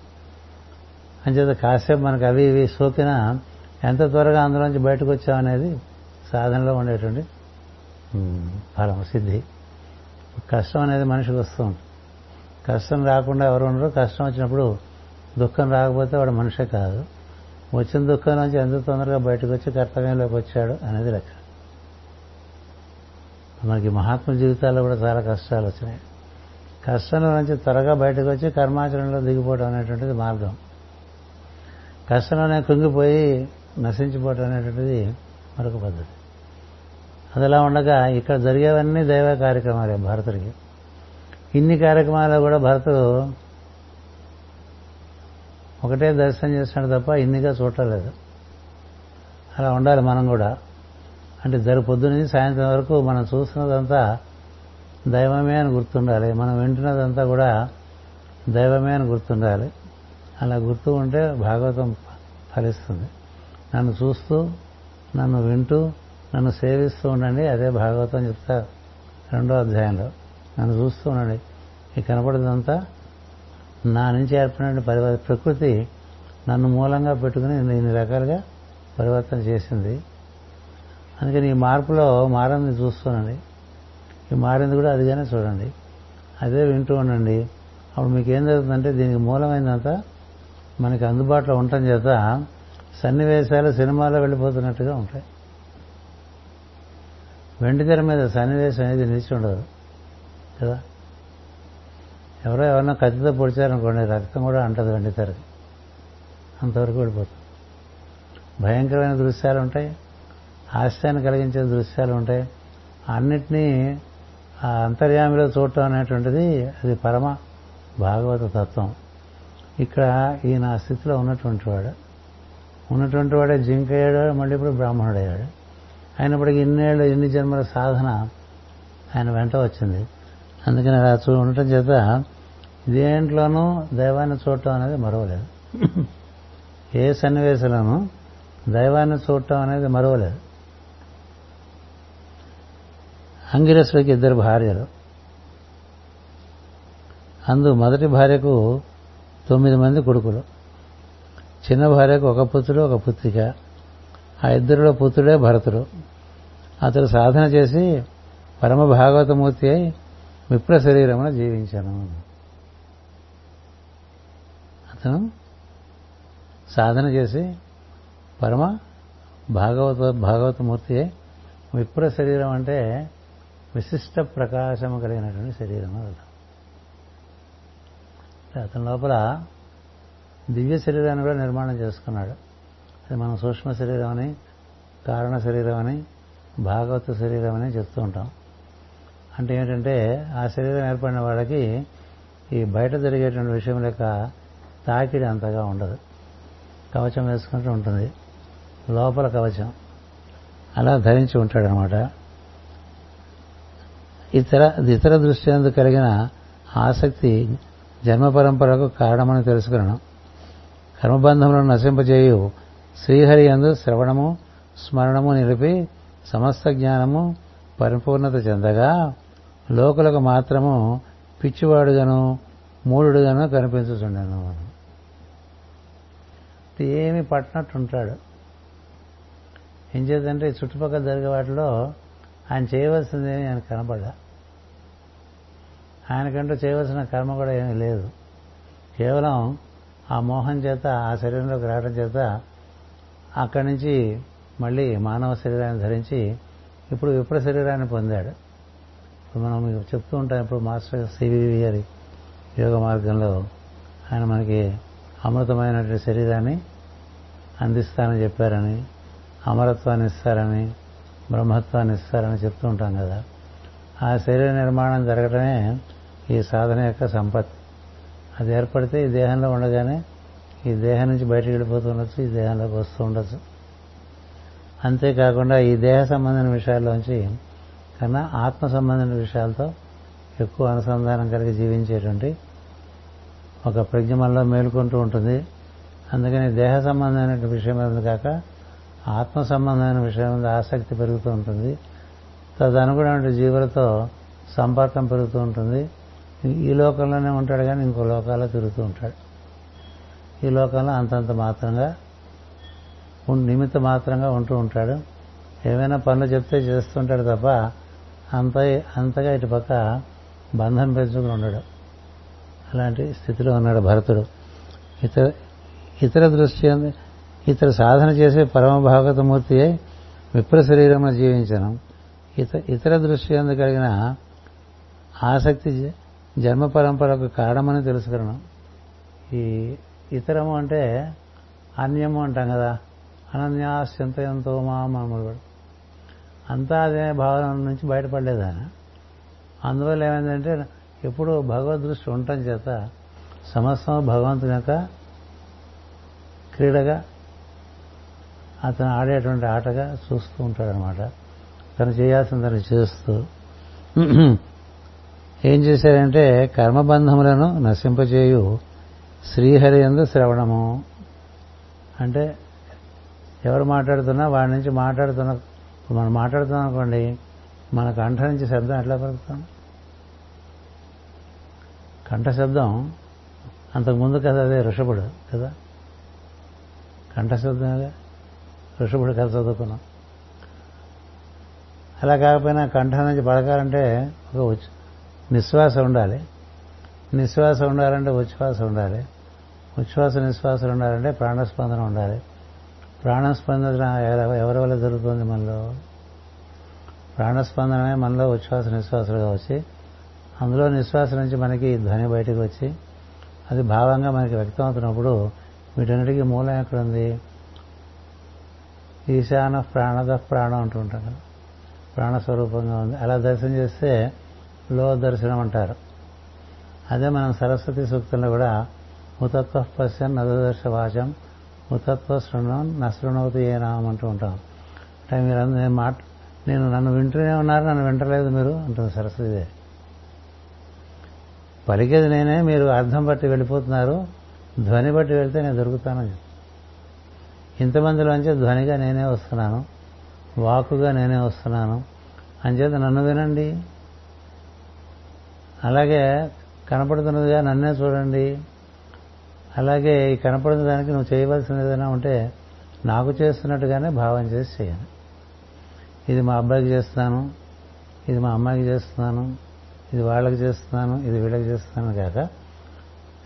అంచేత కాసేపు మనకు అవి ఇవి సోకినా ఎంత త్వరగా అందులోంచి బయటకు వచ్చామనేది సాధనలో ఉండేటువంటి ఫలం సిద్ధి కష్టం అనేది మనిషికి వస్తూ ఉంటుంది కష్టం రాకుండా ఎవరు ఉండరు కష్టం వచ్చినప్పుడు దుఃఖం రాకపోతే వాడు మనిషే కాదు వచ్చిన దుఃఖం నుంచి ఎంత తొందరగా బయటకు వచ్చి కర్తవ్యంలోకి వచ్చాడు అనేది లెక్క మనకి మహాత్మ జీవితాల్లో కూడా చాలా కష్టాలు వచ్చినాయి కష్టంలో నుంచి త్వరగా బయటకు వచ్చి కర్మాచరణలో దిగిపోవడం అనేటువంటిది మార్గం కష్టంలోనే కృంగిపోయి నశించిపోవటం అనేటువంటిది మరొక పద్ధతి అదిలా ఉండగా ఇక్కడ జరిగేవన్నీ దైవ కార్యక్రమాలే భరతుడికి ఇన్ని కార్యక్రమాలు కూడా భరతుడు ఒకటే దర్శనం చేస్తున్నాడు తప్ప ఇన్నిగా చూడలేదు అలా ఉండాలి మనం కూడా అంటే జరు పొద్దునుంచి సాయంత్రం వరకు మనం చూస్తున్నదంతా దైవమే అని గుర్తుండాలి మనం వింటున్నదంతా కూడా దైవమే అని గుర్తుండాలి అలా గుర్తు ఉంటే భాగవతం ఫలిస్తుంది నన్ను చూస్తూ నన్ను వింటూ నన్ను సేవిస్తూ ఉండండి అదే భాగవతం చెప్తా రెండో అధ్యాయంలో నన్ను చూస్తూ ఉండండి ఈ కనపడదంతా నా నుంచి ఏర్పడిన పరివ ప్రకృతి నన్ను మూలంగా పెట్టుకుని ఇన్ని రకాలుగా పరివర్తన చేసింది అందుకని ఈ మార్పులో మారింది చూస్తూనండి ఈ మారింది కూడా అదిగానే చూడండి అదే వింటూ ఉండండి అప్పుడు మీకు ఏం జరుగుతుందంటే దీనికి మూలమైనంత మనకి అందుబాటులో ఉండటం చేత సన్నివేశాలు సినిమాలో వెళ్ళిపోతున్నట్టుగా ఉంటాయి వెండి తెర మీద సన్నివేశం అనేది నిలిచి ఉండదు కదా ఎవరో ఎవరన్నా కత్తితో పొడిచారనుకోండి రక్తం కూడా అంటది వెండి తెరకి అంతవరకు వెళ్ళిపోతుంది భయంకరమైన దృశ్యాలు ఉంటాయి హాస్యాన్ని కలిగించే దృశ్యాలు ఉంటాయి అన్నిటినీ ఆ అంతర్యామిలో చూడటం అనేటువంటిది అది పరమ భాగవత తత్వం ఇక్కడ ఈయన ఆ స్థితిలో ఉన్నటువంటి వాడు ఉన్నటువంటి వాడే జింకయ్యాడు మళ్ళీ ఇప్పుడు బ్రాహ్మణుడయ్యాడు అయినప్పటికీ ఇన్నేళ్ళు ఎన్ని జన్మల సాధన ఆయన వెంట వచ్చింది అందుకని అలా చూ ఉండటం చేత దేంట్లోనూ దైవాన్ని చూడటం అనేది మరవలేదు ఏ సన్నివేశంలోనూ దైవాన్ని చూడటం అనేది మరవలేదు అంగిరసుడికి ఇద్దరు భార్యలు అందు మొదటి భార్యకు తొమ్మిది మంది కొడుకులు చిన్న భార్యకు ఒక పుత్రుడు ఒక పుత్రిక ఆ ఇద్దరిలో పుత్రుడే భరతుడు అతడు సాధన చేసి పరమ భాగవతమూర్తి అయి విప్ర శరీరమున జీవించాను అతను సాధన చేసి పరమ భాగవత భాగవతమూర్తి విప్ర శరీరం అంటే విశిష్ట ప్రకాశము కలిగినటువంటి శరీరం అది అతని లోపల దివ్య శరీరాన్ని కూడా నిర్మాణం చేసుకున్నాడు అది మనం సూక్ష్మ శరీరం అని కారణ శరీరం అని భాగవత శరీరం అని చెప్తూ ఉంటాం అంటే ఏంటంటే ఆ శరీరం ఏర్పడిన వాళ్ళకి ఈ బయట జరిగేటువంటి విషయం లెక్క తాకిడి అంతగా ఉండదు కవచం వేసుకుంటూ ఉంటుంది లోపల కవచం అలా ధరించి ఉంటాడనమాట ఇతర ఇతర దృష్టి ఎందుకు కలిగిన ఆసక్తి జన్మ పరంపరకు కారణమని తెలుసుకున్నాను కర్మబంధములను నశింపజేయు శ్రీహరి ఎందు శ్రవణము స్మరణము నిలిపి సమస్త జ్ఞానము పరిపూర్ణత చెందగా లోకులకు మాత్రము పిచ్చివాడుగాను మూడుగాను కనిపించుచుండను ఏమి పట్టినట్టుంటాడు ఏం చేద్దంటే చుట్టుపక్కల జరిగే వాటిలో ఆయన చేయవలసింది ఆయన కనపడ్డా ఆయనకంటూ చేయవలసిన కర్మ కూడా ఏమీ లేదు కేవలం ఆ మోహం చేత ఆ శరీరంలోకి రావడం చేత అక్కడి నుంచి మళ్ళీ మానవ శరీరాన్ని ధరించి ఇప్పుడు విప్ర శరీరాన్ని పొందాడు ఇప్పుడు మనం మీకు చెప్తూ ఉంటాం ఇప్పుడు మాస్టర్ సివివి గారి యోగ మార్గంలో ఆయన మనకి అమృతమైనటువంటి శరీరాన్ని అందిస్తానని చెప్పారని అమరత్వాన్ని ఇస్తారని బ్రహ్మత్వాన్ని ఇస్తారని చెప్తూ ఉంటాం కదా ఆ శరీర నిర్మాణం జరగడమే ఈ సాధన యొక్క సంపత్తి అది ఏర్పడితే ఈ దేహంలో ఉండగానే ఈ దేహం నుంచి బయటకు వెళ్ళిపోతూ ఉండొచ్చు ఈ దేహంలోకి వస్తూ ఉండొచ్చు అంతేకాకుండా ఈ దేహ సంబంధించిన విషయాల్లోంచి కన్నా ఆత్మ సంబంధించిన విషయాలతో ఎక్కువ అనుసంధానం కలిగి జీవించేటువంటి ఒక ప్రజ్ఞ మనలో మేలుకుంటూ ఉంటుంది అందుకని దేహ సంబంధమైన విషయం మీద కాక ఆత్మ సంబంధమైన విషయం మీద ఆసక్తి పెరుగుతూ ఉంటుంది తదనుగుణమైన జీవులతో సంపర్కం పెరుగుతూ ఉంటుంది ఈ లోకంలోనే ఉంటాడు కానీ ఇంకో లోకాల్లో తిరుగుతూ ఉంటాడు ఈ లోకంలో అంతంత మాత్రంగా నిమిత్త మాత్రంగా ఉంటూ ఉంటాడు ఏమైనా పనులు చెప్తే చేస్తుంటాడు తప్ప అంత అంతగా ఇటు పక్క బంధం పెంచుకుని ఉండడు అలాంటి స్థితిలో ఉన్నాడు భరతుడు ఇతర ఇతర దృష్టి ఇతర సాధన చేసే పరమ భాగవతమూర్తి అయి విప్ర శరీరంలో జీవించను ఇత ఇతర దృష్టి అందు కలిగిన ఆసక్తి జన్మ పరంపరకు కారణమని తెలుసుకున్నాను ఈ ఇతరము అంటే అన్యము అంటాం కదా అనన్యాస్యంతయంతో మా మామూలు అంతా అదే భావన నుంచి బయటపడలేదు ఆయన అందువల్ల ఏమైందంటే ఎప్పుడు భగవద్ దృష్టి ఉండటం చేత సమస్తం భగవంతుని యొక్క క్రీడగా అతను ఆడేటువంటి ఆటగా చూస్తూ ఉంటాడనమాట తను చేయాల్సిన తను చేస్తూ ఏం చేశారంటే కర్మబంధములను నశింపజేయు శ్రీహరి ఎందు శ్రవణము అంటే ఎవరు మాట్లాడుతున్నా వాడి నుంచి మాట్లాడుతున్న మనం మాట్లాడుతున్నాం అనుకోండి మన కంఠ నుంచి శబ్దం ఎట్లా పలుకుతాం కంఠ శబ్దం అంతకుముందు కదా అదే ఋషభుడు కదా కంఠ శబ్దమేగా ఋషభుడు కథ చదువుకున్నాం అలా కాకపోయినా కంఠం నుంచి పడకాలంటే ఒక నిశ్వాస ఉండాలి నిశ్వాస ఉండాలంటే ఉచ్ఛ్వాస ఉండాలి ఉచ్ఛ్వాస నిశ్వాసలు ఉండాలంటే ప్రాణస్పందన ఉండాలి ప్రాణస్పందన ఎవరి వల్ల జరుగుతుంది మనలో ప్రాణస్పందనమే మనలో ఉచ్ఛ్వాస నిశ్వాసాలుగా వచ్చి అందులో నిశ్వాస నుంచి మనకి ధ్వని బయటకు వచ్చి అది భావంగా మనకి వ్యక్తం అవుతున్నప్పుడు వీటన్నిటికీ మూలం ఎక్కడుంది ఈశాన ప్రాణద ప్రాణం అంటూ ఉంటాం కదా ప్రాణస్వరూపంగా ఉంది అలా దర్శనం చేస్తే లో దర్శనం అంటారు అదే మనం సరస్వతి సూక్తంలో కూడా ఉతత్వ పశ్యన్ నదదర్శ వాచం ఉతత్వ శృణం నశృణవతి ఏ నామం అంటూ ఉంటాం అంటే మీరు నేను మాట నేను నన్ను వింటూనే ఉన్నారు నన్ను వింటలేదు మీరు అంటుంది సరస్వతి పలికేది నేనే మీరు అర్థం బట్టి వెళ్ళిపోతున్నారు ధ్వని బట్టి వెళ్తే నేను దొరుకుతానని ఇంతమందిలోంచి ధ్వనిగా నేనే వస్తున్నాను వాకుగా నేనే వస్తున్నాను అంచేత నన్ను వినండి అలాగే కనపడుతున్నదిగా నన్నే చూడండి అలాగే ఈ కనపడిన దానికి నువ్వు చేయవలసింది ఏదైనా ఉంటే నాకు చేస్తున్నట్టుగానే భావం చేసి చేయాలి ఇది మా అబ్బాయికి చేస్తున్నాను ఇది మా అమ్మాయికి చేస్తున్నాను ఇది వాళ్ళకి చేస్తున్నాను ఇది వీళ్ళకి చేస్తున్నాను కాక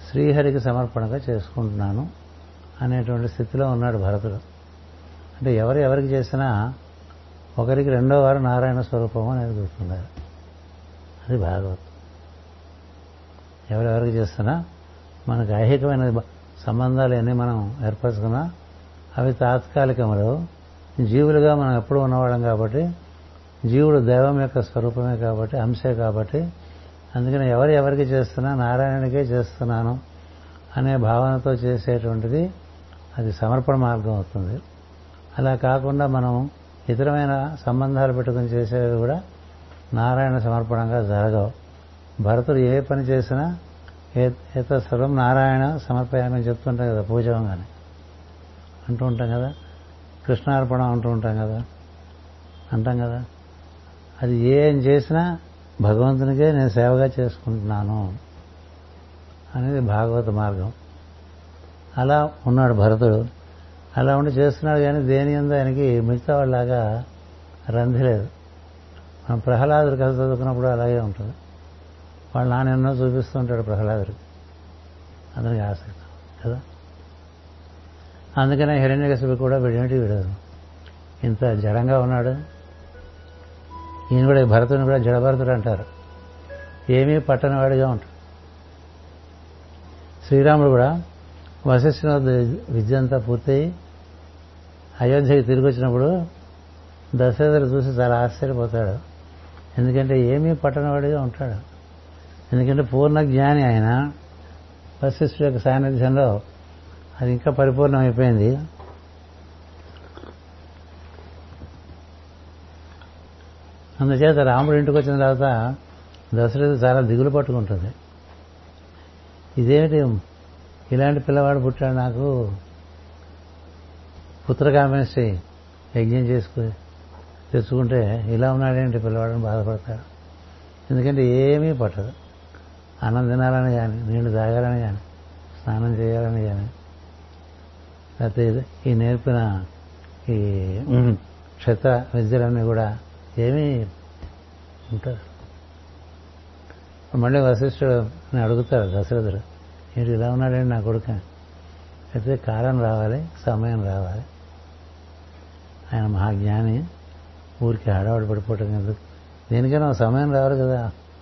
శ్రీహరికి సమర్పణగా చేసుకుంటున్నాను అనేటువంటి స్థితిలో ఉన్నాడు భరతుడు అంటే ఎవరు ఎవరికి చేసినా ఒకరికి రెండో వారు నారాయణ స్వరూపం అనేది గుర్తున్నారు అది భాగవతం ఎవరెవరికి చేస్తున్నా మనకు ఐహికమైన సంబంధాలు ఎన్ని మనం ఏర్పరచుకున్నా అవి తాత్కాలికములు జీవులుగా మనం ఎప్పుడు ఉన్నవాళ్ళం కాబట్టి జీవుడు దైవం యొక్క స్వరూపమే కాబట్టి అంశే కాబట్టి అందుకని ఎవరు ఎవరికి చేస్తున్నా నారాయణుడికే చేస్తున్నాను అనే భావనతో చేసేటువంటిది అది సమర్పణ మార్గం అవుతుంది అలా కాకుండా మనం ఇతరమైన సంబంధాలు పెట్టుకుని చేసేవి కూడా నారాయణ సమర్పణంగా జరగవు భరతుడు ఏ పని చేసినా ఏత సర్వం నారాయణ సమర్పయామని చెప్తుంటాం కదా పూజంగానే అంటూ ఉంటాం కదా కృష్ణార్పణం అంటూ ఉంటాం కదా అంటాం కదా అది ఏం చేసినా భగవంతునికే నేను సేవగా చేసుకుంటున్నాను అనేది భాగవత మార్గం అలా ఉన్నాడు భరతుడు అలా ఉండి చేస్తున్నాడు కానీ దేని ఎందు ఆయనకి మిగతా వాళ్ళలాగా రంధి లేదు మనం ప్రహ్లాదుడి కథ చదువుకున్నప్పుడు అలాగే ఉంటుంది వాళ్ళ నాన్న ఎన్నో చూపిస్తూ ఉంటాడు ప్రహ్లాదుడికి అతనికి ఆసక్తి కదా అందుకనే హిరణ్యకశిపి కూడా వీడేమిటి వీడు ఇంత జడంగా ఉన్నాడు ఈయన కూడా భరతుని కూడా జడభరతుడు అంటారు ఏమీ పట్టనివాడిగా ఉంటాడు శ్రీరాముడు కూడా వశిష్ఠుని వద్ద విద్య అంతా పూర్తయి అయోధ్యకి తిరిగి వచ్చినప్పుడు దశరథుడు చూసి చాలా ఆశ్చర్యపోతాడు ఎందుకంటే ఏమీ పట్టనవాడిగా ఉంటాడు ఎందుకంటే పూర్ణ జ్ఞాని ఆయన వశిష్ఠుడి యొక్క సాన్నిధ్యంలో అది ఇంకా పరిపూర్ణమైపోయింది అందుచేత రాముడు ఇంటికి వచ్చిన తర్వాత దశరథుడు చాలా దిగులు పట్టుకుంటుంది ఇదేమిటి ఇలాంటి పిల్లవాడు పుట్టాడు నాకు పుత్రకామేశ్వరి యజ్ఞం చేసుకుని తెచ్చుకుంటే ఇలా ఉన్నాడేంటి పిల్లవాడని బాధపడతాడు ఎందుకంటే ఏమీ పట్టదు అన్నం తినాలని కానీ నీళ్లు తాగాలని కానీ స్నానం చేయాలని కానీ లేకపోతే ఈ నేర్పిన ఈ క్షేత్ర విద్యలన్నీ కూడా ఏమీ ఉంటారు మళ్ళీ వశిష్ఠుడు అడుగుతాడు దశరథుడు ఏంటి ఇలా ఉన్నాడండి నా కొడుకు అయితే కాలం రావాలి సమయం రావాలి ఆయన మహాజ్ఞాని ఊరికి హడావడి పడిపోవటం ఎందుకు దేనికైనా సమయం రావాలి కదా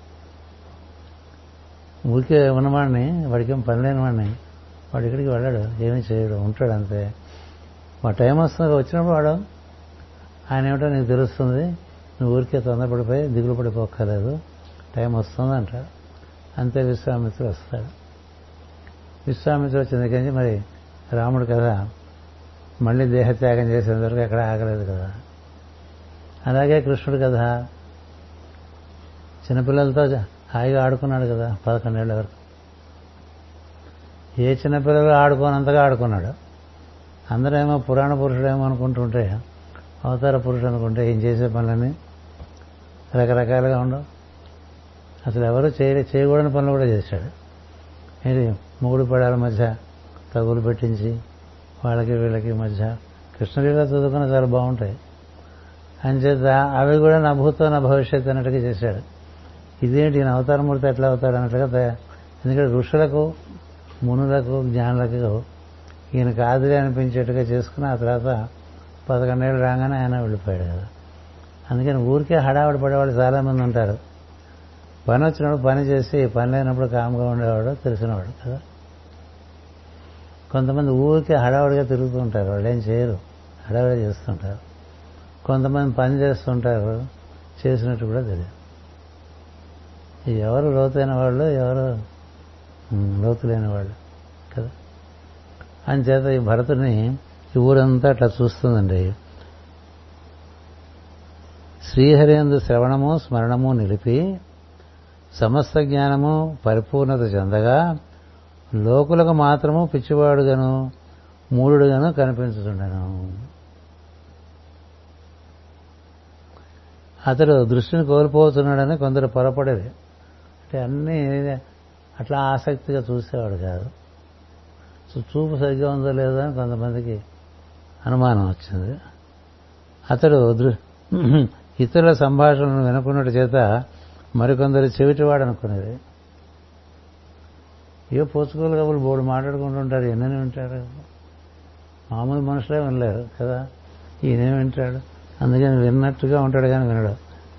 ఊరికే ఉన్నవాడిని వాడికి ఏం పని లేని వాడిని వాడు ఇక్కడికి వెళ్ళాడు ఏమీ చేయడు ఉంటాడు అంతే మా టైం వస్తుంది వచ్చినప్పుడు వాడు ఆయన ఏమిటో నీకు తెలుస్తుంది నువ్వు ఊరికే తొందరపడిపోయి దిగులు పడిపోక్కర్లేదు టైం వస్తుంది అంటాడు అంతే విశ్వామిత్రుడు వస్తాడు విశ్వామిత్రుడు వచ్చిన దగ్గర నుంచి మరి రాముడు కదా మళ్ళీ దేహత్యాగం చేసేంత వరకు ఎక్కడ ఆగలేదు కదా అలాగే కృష్ణుడు కదా చిన్నపిల్లలతో హాయిగా ఆడుకున్నాడు కదా పదకొండేళ్ల వరకు ఏ చిన్నపిల్లలు ఆడుకోనంతగా ఆడుకున్నాడు అందరేమో పురాణ పురుషుడేమో అనుకుంటుంటే అవతార పురుషుడు అనుకుంటే ఏం చేసే పనులని రకరకాలుగా ఉండవు అసలు ఎవరు చేయ చేయకూడని పనులు కూడా చేశాడు ఏంటి మూడు పడాల మధ్య తగులు పెట్టించి వాళ్ళకి వీళ్ళకి మధ్య కృష్ణలీల చదువుకున్న చాలా బాగుంటాయి అంచేత అవి కూడా నా భూతో నా భవిష్యత్తు అన్నట్టుగా చేశాడు ఇదేంటి ఈయన అవతారమూర్తి ఎట్లా అవుతాడు అన్నట్టుగా ఎందుకంటే ఋషులకు మునులకు జ్ఞానులకు ఈయన కాదులే అనిపించేట్టుగా చేసుకుని ఆ తర్వాత పదకొండేళ్ళు రాగానే ఆయన వెళ్ళిపోయాడు కదా అందుకని ఊరికే హడావిడి పడేవాళ్ళు చాలామంది ఉంటారు పని వచ్చినప్పుడు పని చేసి పని లేనప్పుడు కామ్గా ఉండేవాడు తెలిసినవాడు కదా కొంతమంది ఊరికే హడావుడిగా తిరుగుతూ ఉంటారు వాళ్ళు ఏం చేయరు హడావిడి చేస్తుంటారు కొంతమంది పని చేస్తుంటారు చేసినట్టు కూడా తెలియదు ఎవరు లోతైన వాళ్ళు ఎవరు లోతు లేని వాళ్ళు కదా అంచేత ఈ భరతుని ఈ ఊరంతా అట్లా చూస్తుందండి శ్రీహరియందు శ్రవణము స్మరణము నిలిపి సమస్త జ్ఞానము పరిపూర్ణత చెందగా లోకులకు మాత్రము పిచ్చివాడుగాను మూడుగాను కనిపించుతుండను అతడు దృష్టిని కోల్పోతున్నాడని కొందరు పొరపడేది అంటే అన్నీ అట్లా ఆసక్తిగా చూసేవాడు కాదు సో చూపు సరిగ్గా ఉందో లేదో అని కొంతమందికి అనుమానం వచ్చింది అతడు ఇతరుల సంభాషణను వినుకున్నట్టు చేత మరికొందరు చెవిటివాడు అనుకునేది ఏ పోచుకోలు కబులు బోడు మాట్లాడుకుంటుంటారు ఎన్నని వింటారు మామూలు మనుషులే వినలేరు కదా ఈయనే వింటాడు అందుకని విన్నట్టుగా ఉంటాడు కానీ వినడు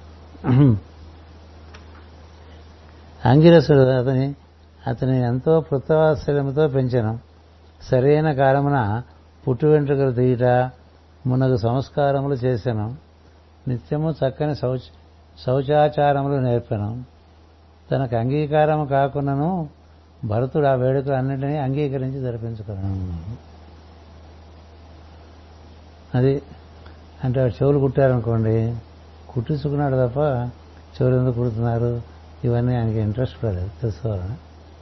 అంగిరసుడు అతని అతని ఎంతో పృతవాత్సల్యంతో పెంచను సరైన కాలమున పుట్టు వెంట్రుకలు తీయట మునగు సంస్కారములు చేశాను నిత్యము చక్కని శౌచ శౌచాచారములు నేర్పాను తనకు అంగీకారము కాకుండాను భరతుడు ఆ వేడుకలు అన్నింటినీ అంగీకరించి జరిపించుకున్నాను అది అంటే వాడు చెవులు కుట్టారనుకోండి కుట్టించుకున్నాడు తప్ప చెవులు ఎందుకు కుడుతున్నారు ఇవన్నీ ఆయనకి ఇంట్రెస్ట్ పడలేదు తెలుసుకోవాలని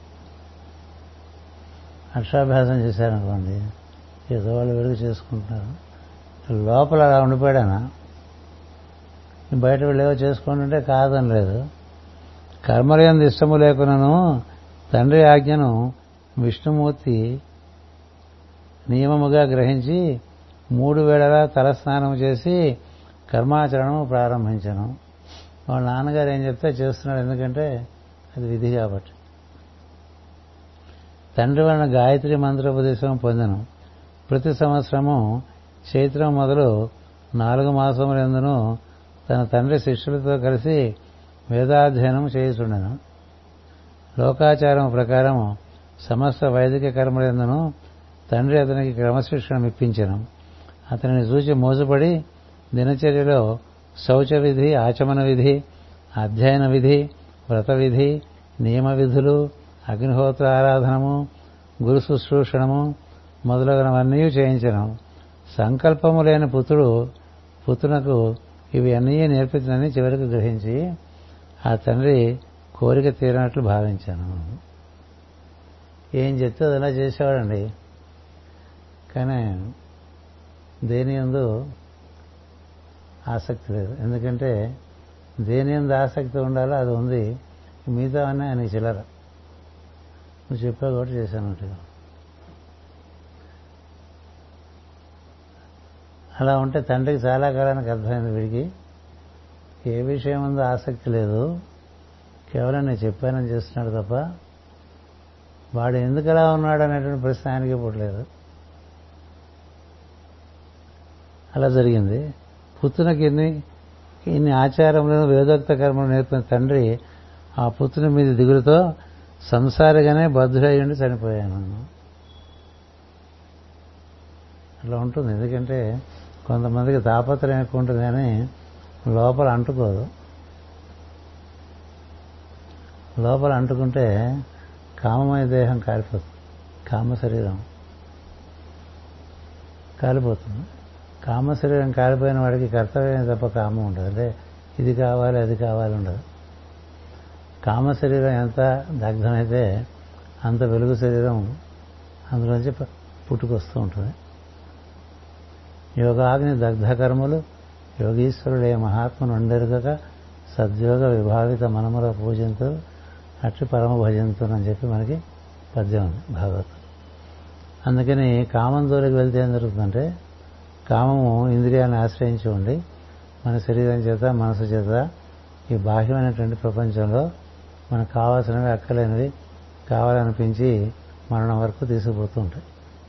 అక్షరాభ్యాసం చేశారనుకోండి ఏదో వాళ్ళు వెలుగు చేసుకుంటున్నారు లోపల అలా ఉండిపోయాడనా బయట వెళ్ళేవో చేసుకుంటుంటే కాదని లేదు కర్మలందు ఇష్టము లేకున్నాను తండ్రి ఆజ్ఞను విష్ణుమూర్తి నియమముగా గ్రహించి మూడు వేళలా తలస్నానం చేసి కర్మాచరణము ప్రారంభించను వాళ్ళ నాన్నగారు ఏం చెప్తే చేస్తున్నాడు ఎందుకంటే అది విధి కాబట్టి తండ్రి వలన గాయత్రి మంత్రోపదేశం పొందను ప్రతి సంవత్సరము చైత్రం మొదలు నాలుగు మాసములందును తన తండ్రి శిష్యులతో కలిసి వేదాధ్యయనం చేయుచుండెను లోకాచారం ప్రకారం సమస్త వైదిక కర్మలందును తండ్రి అతనికి క్రమశిక్షణ ఇప్పించను అతనిని చూచి మోసపడి దినచర్యలో శౌచ విధి ఆచమన విధి అధ్యయన విధి వ్రత విధి నియమ విధులు అగ్నిహోత్ర ఆరాధనము గురు శుశ్రూషణము మొదలగునవన్నీ చేయించను సంకల్పము లేని పుత్రుడు పుత్రునకు ఇవి అన్నీ నేర్పించనని చివరికి గ్రహించి ఆ తండ్రి కోరిక తీరినట్లు భావించాను ఏం చెప్తే అది అలా చేసేవాడండి కానీ దేని ఎందు ఆసక్తి లేదు ఎందుకంటే దేని ఎందు ఆసక్తి ఉండాలో అది ఉంది మిగతా అన్నీ ఆయన చిల్లర నువ్వు చెప్పావు కూడా చేశానంటుగా అలా ఉంటే తండ్రికి చాలా కాలానికి అర్థమైంది వీడికి ఏ విషయం ఉందో ఆసక్తి లేదు కేవలం నేను చెప్పానని చేస్తున్నాడు తప్ప వాడు ఎందుకు అలా ఉన్నాడు అనేటువంటి ప్రశ్న ఆయనకి పుట్టలేదు అలా జరిగింది పుత్రునికి ఇన్ని ఇన్ని ఆచారములను వేదోక్త కర్మలు నేర్పిన తండ్రి ఆ పుత్రుని మీద దిగులుతో సంసారిగానే బద్ధుడై ఉండి చనిపోయాను అట్లా ఉంటుంది ఎందుకంటే కొంతమందికి తాపత్రయం ఎక్కువ ఉంటుంది కానీ లోపల అంటుకోదు లోపల అంటుకుంటే కామమయ దేహం కాలిపోతుంది కామ శరీరం కాలిపోతుంది కామ శరీరం కాలిపోయిన వాడికి కర్తవ్యం తప్ప కామం ఉండదు అంటే ఇది కావాలి అది కావాలి ఉండదు కామ శరీరం ఎంత దగ్ధమైతే అంత వెలుగు శరీరం అందులోంచి పుట్టుకొస్తూ ఉంటుంది యోగాగ్ని దగ్ధ కర్మలు యోగీశ్వరుడే మహాత్మను ఉండెరుగక సద్యోగ విభావిత మనముల పూజంతో అట్లు పరమ భజంతునని చెప్పి మనకి పద్యం ఉంది భాగవతం అందుకని కామం దూరికి వెళ్తే ఏం జరుగుతుందంటే కామము ఇంద్రియాన్ని ఆశ్రయించి ఉండి మన శరీరం చేత మనసు చేత ఈ బాహ్యమైనటువంటి ప్రపంచంలో మనకు కావాల్సినవి అక్కలేనివి కావాలనిపించి మరణం వరకు తీసుకుపోతూ ఉంటాయి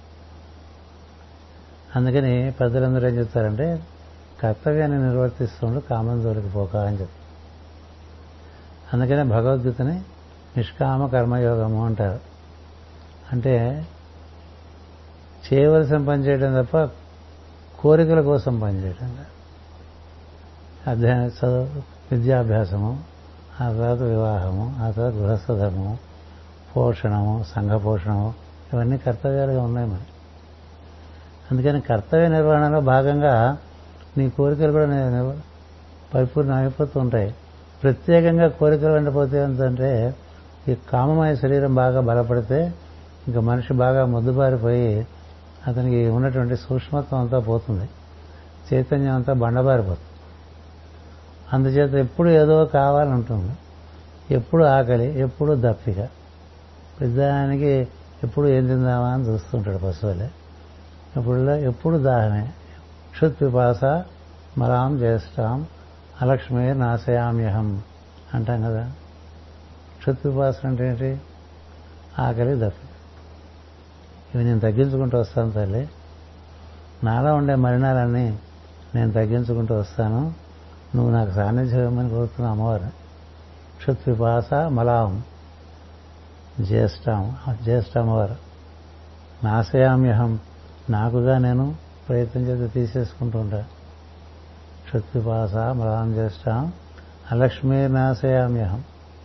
అందుకని పెద్దలందరూ ఏం చెప్తారంటే కర్తవ్యాన్ని నిర్వర్తిస్తుండు కామం జోలికి పోక అని చెప్తారు అందుకనే భగవద్గీతని నిష్కామ కర్మయోగము అంటారు అంటే చేయవలసిన పని చేయడం తప్ప కోరికల కోసం పనిచేయడం అధ్యయన చదువు విద్యాభ్యాసము ఆ తర్వాత వివాహము ఆ తర్వాత గృహస్థ ధర్మము పోషణము సంఘ పోషణము ఇవన్నీ కర్తవ్యాలుగా ఉన్నాయి మరి అందుకని కర్తవ్య నిర్వహణలో భాగంగా నీ కోరికలు కూడా పరిపూర్ణం అయిపోతూ ఉంటాయి ప్రత్యేకంగా కోరికలు వెంటపోతే ఏంటంటే ఈ కామమయ శరీరం బాగా బలపడితే ఇంకా మనిషి బాగా ముద్దుబారిపోయి అతనికి ఉన్నటువంటి సూక్ష్మత్వం అంతా పోతుంది చైతన్యం అంతా బండబారిపోతుంది అందుచేత ఎప్పుడు ఏదో కావాలంటుంది ఎప్పుడు ఆకలి ఎప్పుడు దప్పిక పెద్దానికి ఎప్పుడు ఏం తిందామా అని చూస్తుంటాడు పశువులే ఇప్పుడు ఎప్పుడు దాహమే క్షుత్పిపాస మరాం జ్యేష్ఠాం అలక్ష్మే నాశయామ్యహం అంటాం కదా క్షుత్పిపాస అంటే ఏంటి ఆకలి దప్పి ఇవి నేను తగ్గించుకుంటూ వస్తాను తల్లి నాలో ఉండే మలినాలన్నీ నేను తగ్గించుకుంటూ వస్తాను నువ్వు నాకు సాన్నిధ్యం ఇవ్వమని కోరుతున్న అమ్మవారు క్షుత్విపాస మలాం జ్యేష్ఠం జ్యేష్ఠ అమ్మవారు నాశయామ్యహం నాకుగా నేను ప్రయత్నం చేసి తీసేసుకుంటూ ఉంటా క్షుత్విపాస మలాం జ్యేష్ఠం అలక్ష్మీ నాశయామ్యహం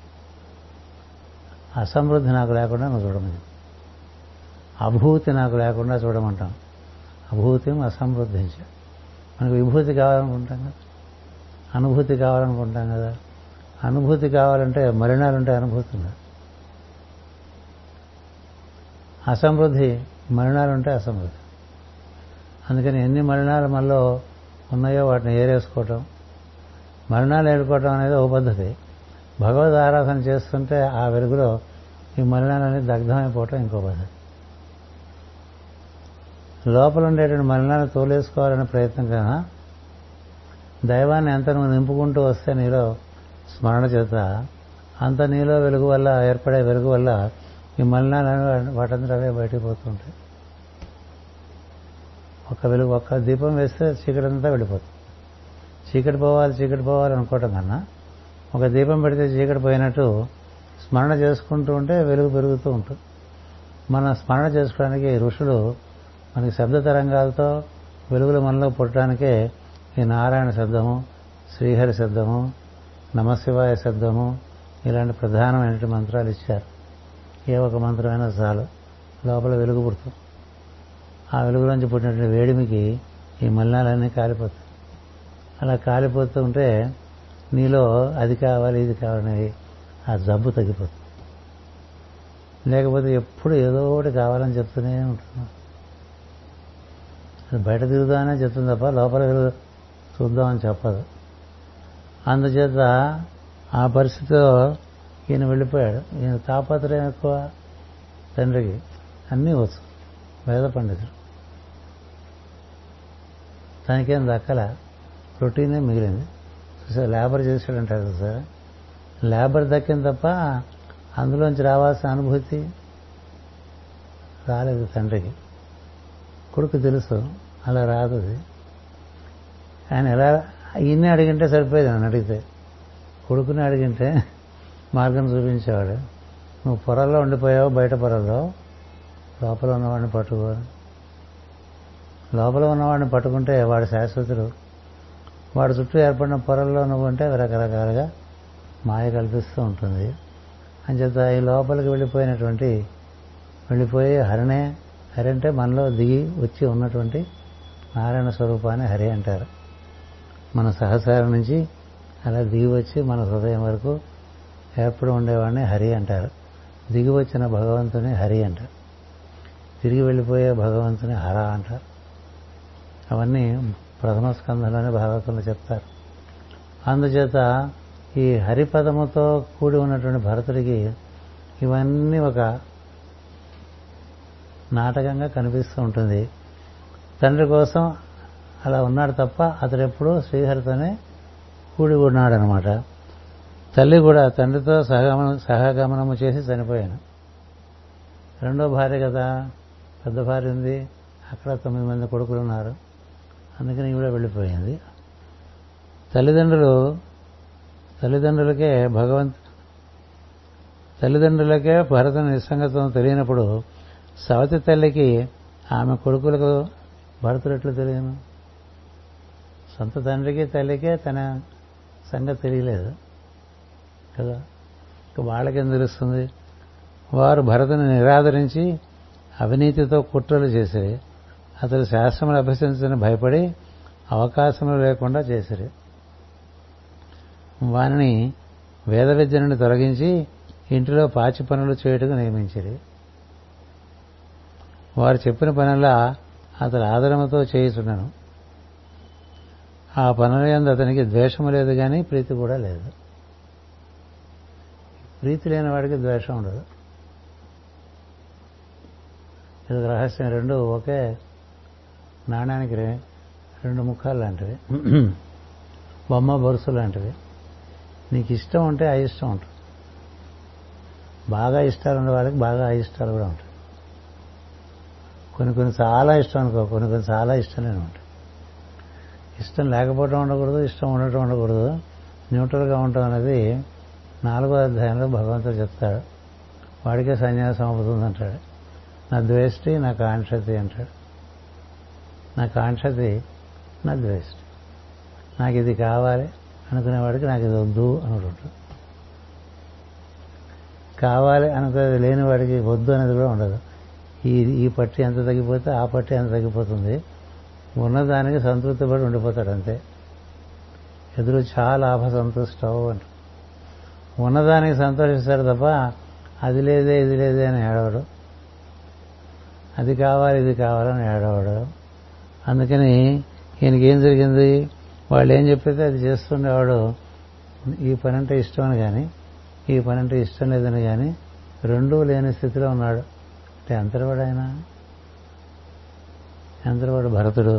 అసమృద్ధి నాకు లేకుండా నువ్వు చూడమని అభూతి నాకు లేకుండా చూడమంటాం అభూతిం అసమృద్ధించ మనకు విభూతి కావాలనుకుంటాం కదా అనుభూతి కావాలనుకుంటాం కదా అనుభూతి కావాలంటే మలినాలుంటే అనుభూతి ఉంది అసమృద్ధి మలినాలుంటే అసమృద్ధి అందుకని ఎన్ని మలినాలు మనలో ఉన్నాయో వాటిని ఏరేసుకోవటం మలినాలు ఏరుకోవటం అనేది ఒక పద్ధతి భగవద్ ఆరాధన చేస్తుంటే ఆ వెలుగులో ఈ మలినాలన్నీ దగ్ధమైపోవటం ఇంకో పద్ధతి లోపల ఉండేటువంటి మలినాలు తోలేసుకోవాలనే ప్రయత్నం కన్నా దైవాన్ని ఎంత నువ్వు నింపుకుంటూ వస్తే నీలో స్మరణ చేత అంత నీలో వెలుగు వల్ల ఏర్పడే వెలుగు వల్ల ఈ మలినాలను వాటంతా అవే బయటికి పోతుంటాయి ఒక వెలుగు ఒక్క దీపం వేస్తే చీకటి అంతా వెళ్ళిపోతుంది చీకటి పోవాలి చీకటి పోవాలి అనుకోవటం కన్నా ఒక దీపం పెడితే చీకటి పోయినట్టు స్మరణ చేసుకుంటూ ఉంటే వెలుగు పెరుగుతూ ఉంటుంది మన స్మరణ చేసుకోవడానికి ఋషులు మనకి శబ్ద తరంగాలతో వెలుగులు మనలో పుట్టడానికే ఈ నారాయణ శబ్దము శ్రీహరి శబ్దము నమశివాయ శబ్దము ఇలాంటి ప్రధానమైనటువంటి మంత్రాలు ఇచ్చారు ఏ ఒక మంత్రమైనా చాలు లోపల వెలుగు పుడుతుంది ఆ వెలుగులోంచి పుట్టినటువంటి వేడిమికి ఈ మలినాలన్నీ కాలిపోతాయి అలా కాలిపోతూ ఉంటే నీలో అది కావాలి ఇది కావాలని ఆ జబ్బు తగ్గిపోతుంది లేకపోతే ఎప్పుడు ఏదో ఒకటి కావాలని చెప్తూనే ఉంటున్నాం అది బయట తిరుగుదామనే చెప్తుంది తప్ప లోపల వెలుగు చూద్దామని చెప్పదు అందుచేత ఆ పరిస్థితిలో ఈయన వెళ్ళిపోయాడు ఈయన తాపత్రయం ఎక్కువ తండ్రికి అన్నీ వచ్చు వేద పండితుడు తనకేం దక్కల రొటీనే మిగిలింది చూసారు లేబర్ చేశాడంటారు సార్ లేబర్ దక్కింది తప్ప అందులోంచి రావాల్సిన అనుభూతి రాలేదు తండ్రికి కొడుకు తెలుసు అలా రాదు అది ఆయన ఎలా ఈయన్ని అడిగింటే సరిపోయేది నన్ను అడిగితే కొడుకుని అడిగింటే మార్గం చూపించేవాడు నువ్వు పొరల్లో ఉండిపోయావు బయట పొరల్లో లోపల ఉన్నవాడిని పట్టుకో లోపల ఉన్నవాడిని పట్టుకుంటే వాడు శాశ్వతుడు వాడి చుట్టూ ఏర్పడిన పొరల్లో నువ్వు ఉంటే రకరకాలుగా మాయ కల్పిస్తూ ఉంటుంది అంచేత ఈ లోపలికి వెళ్ళిపోయినటువంటి వెళ్ళిపోయి హరినే హరి అంటే మనలో దిగి వచ్చి ఉన్నటువంటి నారాయణ స్వరూపాన్ని హరి అంటారు మన సహసారం నుంచి అలా దిగి వచ్చి మన హృదయం వరకు ఏర్పడి ఉండేవాడిని హరి అంటారు దిగి వచ్చిన భగవంతుని హరి అంటారు తిరిగి వెళ్ళిపోయే భగవంతుని హర అంటారు అవన్నీ ప్రథమ స్కంధంలోనే భాగవతంలో చెప్తారు అందుచేత ఈ హరిపదముతో కూడి ఉన్నటువంటి భరతుడికి ఇవన్నీ ఒక నాటకంగా కనిపిస్తూ ఉంటుంది తండ్రి కోసం అలా ఉన్నాడు తప్ప అతడు ఎప్పుడూ శ్రీహరితోనే కూడి ఉన్నాడనమాట తల్లి కూడా తండ్రితో సహగమన సహగమనము చేసి చనిపోయాను రెండో భార్య కదా పెద్ద భార్య ఉంది అక్కడ తొమ్మిది మంది కొడుకులు ఉన్నారు అందుకని ఈవిడ వెళ్ళిపోయింది తల్లిదండ్రులు తల్లిదండ్రులకే భగవంత్ తల్లిదండ్రులకే భరతుని నిస్సంగత్వం తెలియనప్పుడు సవతి తల్లికి ఆమె కొడుకులకు భరతుడు ఎట్లు తెలియను సొంత తండ్రికి తల్లికే తన సంగతి తెలియలేదు కదా ఇక వాళ్ళకేం తెలుస్తుంది వారు భరతుని నిరాదరించి అవినీతితో కుట్రలు చేసిరి అతడు శాస్త్రములు అభ్యసించని భయపడి అవకాశములు లేకుండా చేసిరి వారిని వేద విద్య నుండి తొలగించి ఇంటిలో పాచి పనులు చేయుటకు నియమించిరి వారు చెప్పిన పనుల అతడు ఆదరముతో చేయుచున్నాను ఆ పనుల యందు అతనికి ద్వేషము లేదు కానీ ప్రీతి కూడా లేదు ప్రీతి లేని వాడికి ద్వేషం ఉండదు ఇది రహస్యం రెండు ఒకే నాణ్యానికి రెండు ముఖాలు లాంటివి బొమ్మ బొరుసు లాంటివి నీకు ఇష్టం ఉంటే అయిష్టం ఉంటుంది బాగా ఇష్టాలు ఉన్న వాళ్ళకి బాగా అయిష్టాలు కూడా ఉంటాయి కొన్ని కొన్ని చాలా ఇష్టం అనుకో కొన్ని కొన్ని చాలా ఇష్టం లేని ఉంటాయి ఇష్టం లేకపోవడం ఉండకూడదు ఇష్టం ఉండటం ఉండకూడదు న్యూట్రల్గా ఉండటం అనేది నాలుగో అధ్యాయంలో భగవంతుడు చెప్తాడు వాడికే సన్యాసం అవుతుంది అంటాడు నా ద్వేష్టి నా కాంక్షతి అంటాడు నా కాంక్షతి నా ద్వేష్టి నాకు ఇది కావాలి అనుకునేవాడికి నాకు ఇది వద్దు అనుకుంటాడు కావాలి అనుకునేది లేని వాడికి వద్దు అనేది కూడా ఉండదు ఈ ఈ పట్టి ఎంత తగ్గిపోతే ఆ పట్టి ఎంత తగ్గిపోతుంది ఉన్నదానికి సంతృప్తి పడి ఉండిపోతాడు అంతే ఎదురు చాలా లాభ సంతుష్టవు అంట ఉన్నదానికి సంతోషిస్తాడు తప్ప అది లేదే ఇది లేదే అని ఏడవడు అది కావాలి ఇది కావాలని ఏడవడు అందుకని ఈయనకి ఏం జరిగింది వాళ్ళు ఏం చెప్పితే అది చేస్తుండేవాడు ఈ పని అంటే ఇష్టం అని కానీ ఈ పని అంటే ఇష్టం లేదని కానీ రెండూ లేని స్థితిలో ఉన్నాడు అంటే ఎంతటివాడు ఆయన ఎంతటివాడు భరతుడు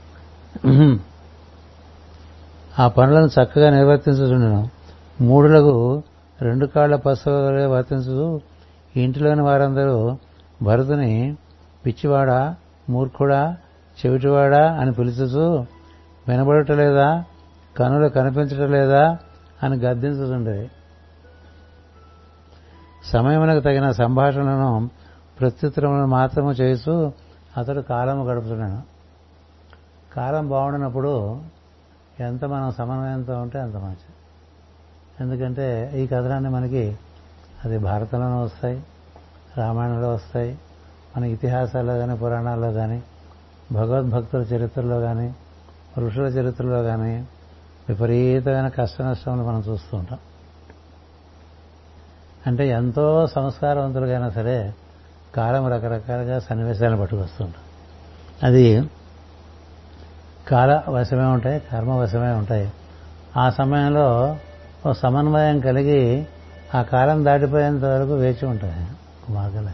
ఆ పనులను చక్కగా నిర్వర్తించుచుండను మూడులకు రెండు కాళ్ల పశువులే వర్తించు ఇంటిలోని వారందరూ భరతుని పిచ్చివాడా మూర్ఖుడా చెవిటివాడా అని పిలుచుచు వినబడటలేదా కనులు కనిపించటలేదా అని గద్దించుతుండేది సమయమునకు తగిన సంభాషణలను ప్రత్యుత్తరములను మాత్రము చేస్తూ అతడు కాలము గడుపుతున్నాడు కాలం బాగుండినప్పుడు ఎంత మనం సమన్వయంతో ఉంటే అంత మంచిది ఎందుకంటే ఈ కథలన్నీ మనకి అది భారతంలోనే వస్తాయి రామాయణంలో వస్తాయి మన ఇతిహాసాల్లో కానీ పురాణాల్లో కానీ భగవద్భక్తుల చరిత్రలో కానీ ఋషుల చరిత్రలో కానీ విపరీతమైన కష్ట నష్టములు మనం చూస్తూ ఉంటాం అంటే ఎంతో సంస్కారవంతులుగైనా సరే కాలం రకరకాలుగా సన్నివేశాలను పట్టుకొస్తుంటాం అది కాల వశమే ఉంటాయి కర్మ వశమే ఉంటాయి ఆ సమయంలో ఓ సమన్వయం కలిగి ఆ కాలం దాటిపోయేంత వరకు వేచి ఉంటాయి మార్గలే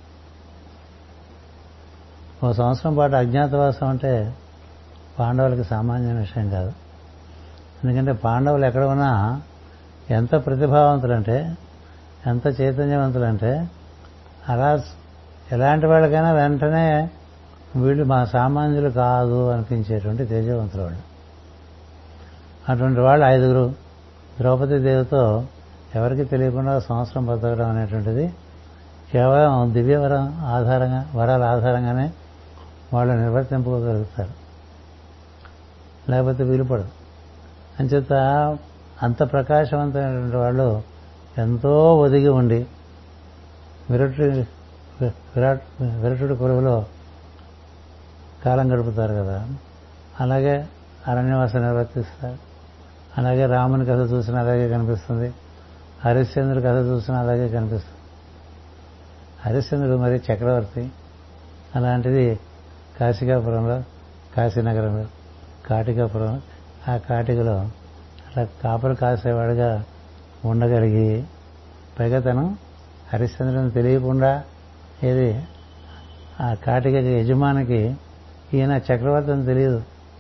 ఓ సంవత్సరం పాటు అజ్ఞాతవాసం అంటే పాండవులకి సామాన్య విషయం కాదు ఎందుకంటే పాండవులు ఎక్కడ ఉన్నా ఎంత ప్రతిభావంతులంటే ఎంత చైతన్యవంతులంటే అలా ఎలాంటి వాళ్ళకైనా వెంటనే వీళ్ళు మా సామాన్యులు కాదు అనిపించేటువంటి తేజవంతులు వాళ్ళు అటువంటి వాళ్ళు ఐదుగురు ద్రౌపది దేవితో ఎవరికి తెలియకుండా సంవత్సరం బతకడం అనేటువంటిది కేవలం దివ్యవరం ఆధారంగా వరాల ఆధారంగానే వాళ్ళు నిర్వర్తింపుకోగలుగుతారు లేకపోతే వీలుపడదు అంచేత అంత ప్రకాశవంతమైనటువంటి వాళ్ళు ఎంతో ఒదిగి ఉండి విరటుడి విరాట్ విరటుడి కొలువులో కాలం గడుపుతారు కదా అలాగే అరణ్యవాసం నిర్వర్తిస్తారు అలాగే రాముని కథ చూసినా అలాగే కనిపిస్తుంది హరిశ్చంద్రుడి కథ చూసినా అలాగే కనిపిస్తుంది హరిశ్చంద్రుడు మరి చక్రవర్తి అలాంటిది కాశికాపురంలో కాశీనగరంలో కాటికాపురం ఆ కాటికలో అలా కాపలు కాసేవాడుగా ఉండగలిగి పైగా తను హరిశ్చంద్రుని తెలియకుండా ఏది ఆ కాటిక యజమానికి ఈయన చక్రవర్తి అని తెలియదు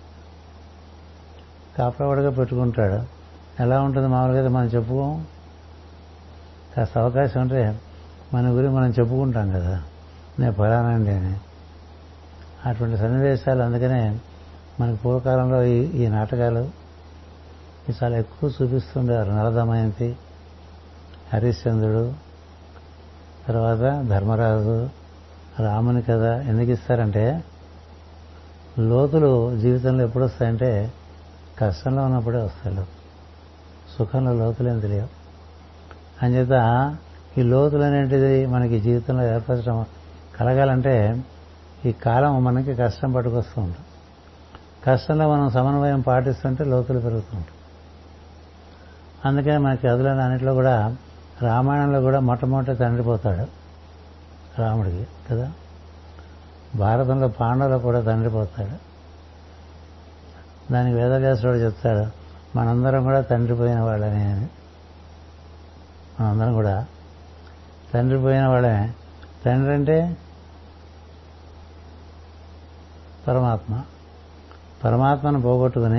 కాపలవాడుగా పెట్టుకుంటాడు ఎలా ఉంటుంది మామూలుగా మనం చెప్పుకోం కాస్త అవకాశం ఉంటే మన గురించి మనం చెప్పుకుంటాం కదా నేను ఫలానండి అని అటువంటి సన్నివేశాలు అందుకనే మనకి పూర్వకాలంలో ఈ ఈ నాటకాలు చాలా ఎక్కువ చూపిస్తుండేవారు నలదమయంతి హరిశ్చంద్రుడు తర్వాత ధర్మరాజు రాముని కథ ఎందుకు ఇస్తారంటే లోతులు జీవితంలో ఎప్పుడు వస్తాయంటే కష్టంలో ఉన్నప్పుడే వస్తాయి సుఖంలో లోతులు ఏం తెలియవు అంచేత ఈ లోతులు అనేటిది మనకి జీవితంలో ఏర్పరచడం కలగాలంటే ఈ కాలం మనకి కష్టం పట్టుకొస్తూ ఉంటుంది కష్టంలో మనం సమన్వయం పాటిస్తుంటే లోతులు పెరుగుతూ ఉంటాయి అందుకని మనకి కథలను అన్నింటిలో కూడా రామాయణంలో కూడా మొట్టమొదటి తండ్రి పోతాడు రాముడికి కదా భారతంలో పాండవులు కూడా తండ్రి పోతాడు దానికి వేదవ్యాసుడు చెప్తాడు మనందరం కూడా తండ్రి పోయిన వాళ్ళని అని మనందరం కూడా తండ్రి పోయిన వాళ్ళే తండ్రి అంటే పరమాత్మ పరమాత్మను పోగొట్టుకుని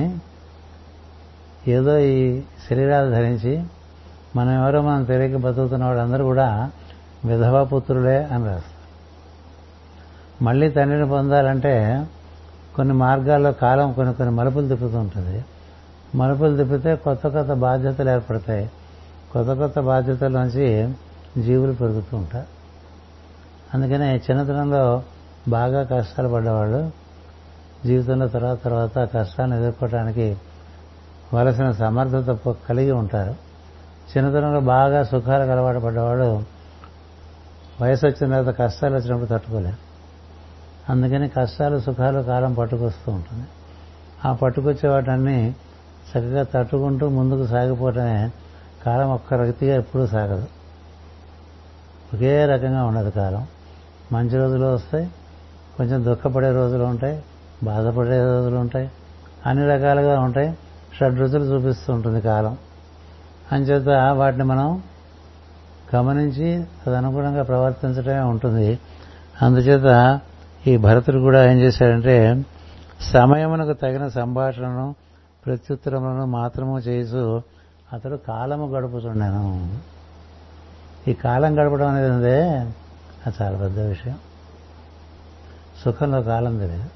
ఏదో ఈ శరీరాలు ధరించి మనం ఎవరో మనం తెలియక బతుకుతున్న వాళ్ళందరూ కూడా విధవా పుత్రులే అని రాస్తారు మళ్ళీ తండ్రిని పొందాలంటే కొన్ని మార్గాల్లో కాలం కొన్ని కొన్ని మలుపులు తిప్పుతూ ఉంటుంది మలుపులు తిప్పితే కొత్త కొత్త బాధ్యతలు ఏర్పడతాయి కొత్త కొత్త బాధ్యతల నుంచి జీవులు పెరుగుతూ ఉంటారు అందుకనే చిన్నతనంలో బాగా కష్టాలు పడ్డవాళ్ళు జీవితంలో తర్వాత తర్వాత కష్టాలను ఎదుర్కోవడానికి వలసిన సమర్థత కలిగి ఉంటారు చిన్నతనంలో బాగా సుఖాలకు అలవాటు పడ్డవాడు వయసు వచ్చిన తర్వాత కష్టాలు వచ్చినప్పుడు తట్టుకోలేరు అందుకని కష్టాలు సుఖాలు కాలం పట్టుకొస్తూ ఉంటుంది ఆ పట్టుకొచ్చే వాటన్ని చక్కగా తట్టుకుంటూ ముందుకు సాగిపోవటమే కాలం ఒక్క రీతిగా ఎప్పుడూ సాగదు ఒకే రకంగా ఉండదు కాలం మంచి రోజులు వస్తాయి కొంచెం దుఃఖపడే రోజులు ఉంటాయి బాధపడే రోజులు ఉంటాయి అన్ని రకాలుగా ఉంటాయి షడ్ రుచులు చూపిస్తూ ఉంటుంది కాలం అంచేత వాటిని మనం గమనించి తదనుగుణంగా ప్రవర్తించడమే ఉంటుంది అందుచేత ఈ భరతుడు కూడా ఏం చేశాడంటే సమయమునకు తగిన సంభాషణను ప్రత్యుత్తరములను మాత్రము చేసు అతడు కాలము గడుపుతుండెను ఈ కాలం గడపడం అనేది ఉందే అది చాలా పెద్ద విషయం సుఖంలో కాలం తెలియదు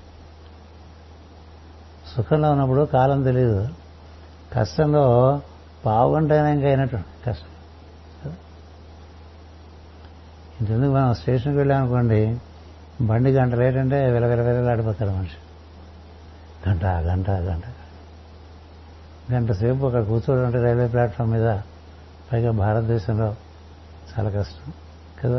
సుఖంలో ఉన్నప్పుడు కాలం తెలియదు కష్టంలో పావుగంటైనా ఇంకా అయినట్టు కష్టం ఇంతెందుకు మనం స్టేషన్కి వెళ్ళామనుకోండి బండి గంట లేట్ అంటే విలవిల విలలాడిపోతాడు మనిషి గంట గంట గంట గంట సేపు అక్కడ కూర్చోవడం అంటే రైల్వే ప్లాట్ఫామ్ మీద పైగా భారతదేశంలో చాలా కష్టం కదా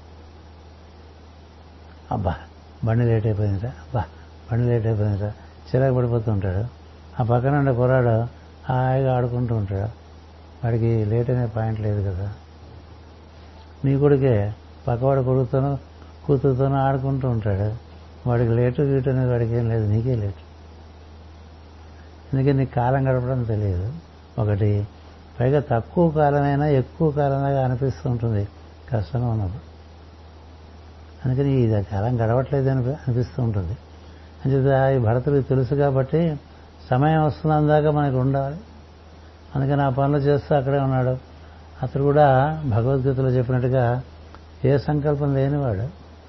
అబ్బా బండి లేట్ అయిపోయిందిరా అబ్బా బండి లేట్ అయిపోయిందిరా చిరాకు పడిపోతూ ఉంటాడు ఆ పక్కన ఉండే కుర్రాడు హాయిగా ఆడుకుంటూ ఉంటాడు వాడికి లేట్ అనే పాయింట్ లేదు కదా నీ కొడుకే పక్కవాడు కొడుకుతోనూ కూతురుతోనూ ఆడుకుంటూ ఉంటాడు వాడికి లేటు గీటు అనేది వాడికి ఏం లేదు నీకే లేటు అందుకే నీకు కాలం గడపడం తెలియదు ఒకటి పైగా తక్కువ కాలమైనా ఎక్కువ కాలంలాగా అనిపిస్తూ ఉంటుంది కష్టంగా ఉన్నప్పుడు అందుకని ఇది కాలం గడవట్లేదు అని అనిపిస్తూ ఉంటుంది అంచేత ఈ భరతుడికి తెలుసు కాబట్టి సమయం వస్తున్న దాకా మనకు ఉండాలి అందుకని ఆ పనులు చేస్తూ అక్కడే ఉన్నాడు అతడు కూడా భగవద్గీతలో చెప్పినట్టుగా ఏ సంకల్పం లేనివాడు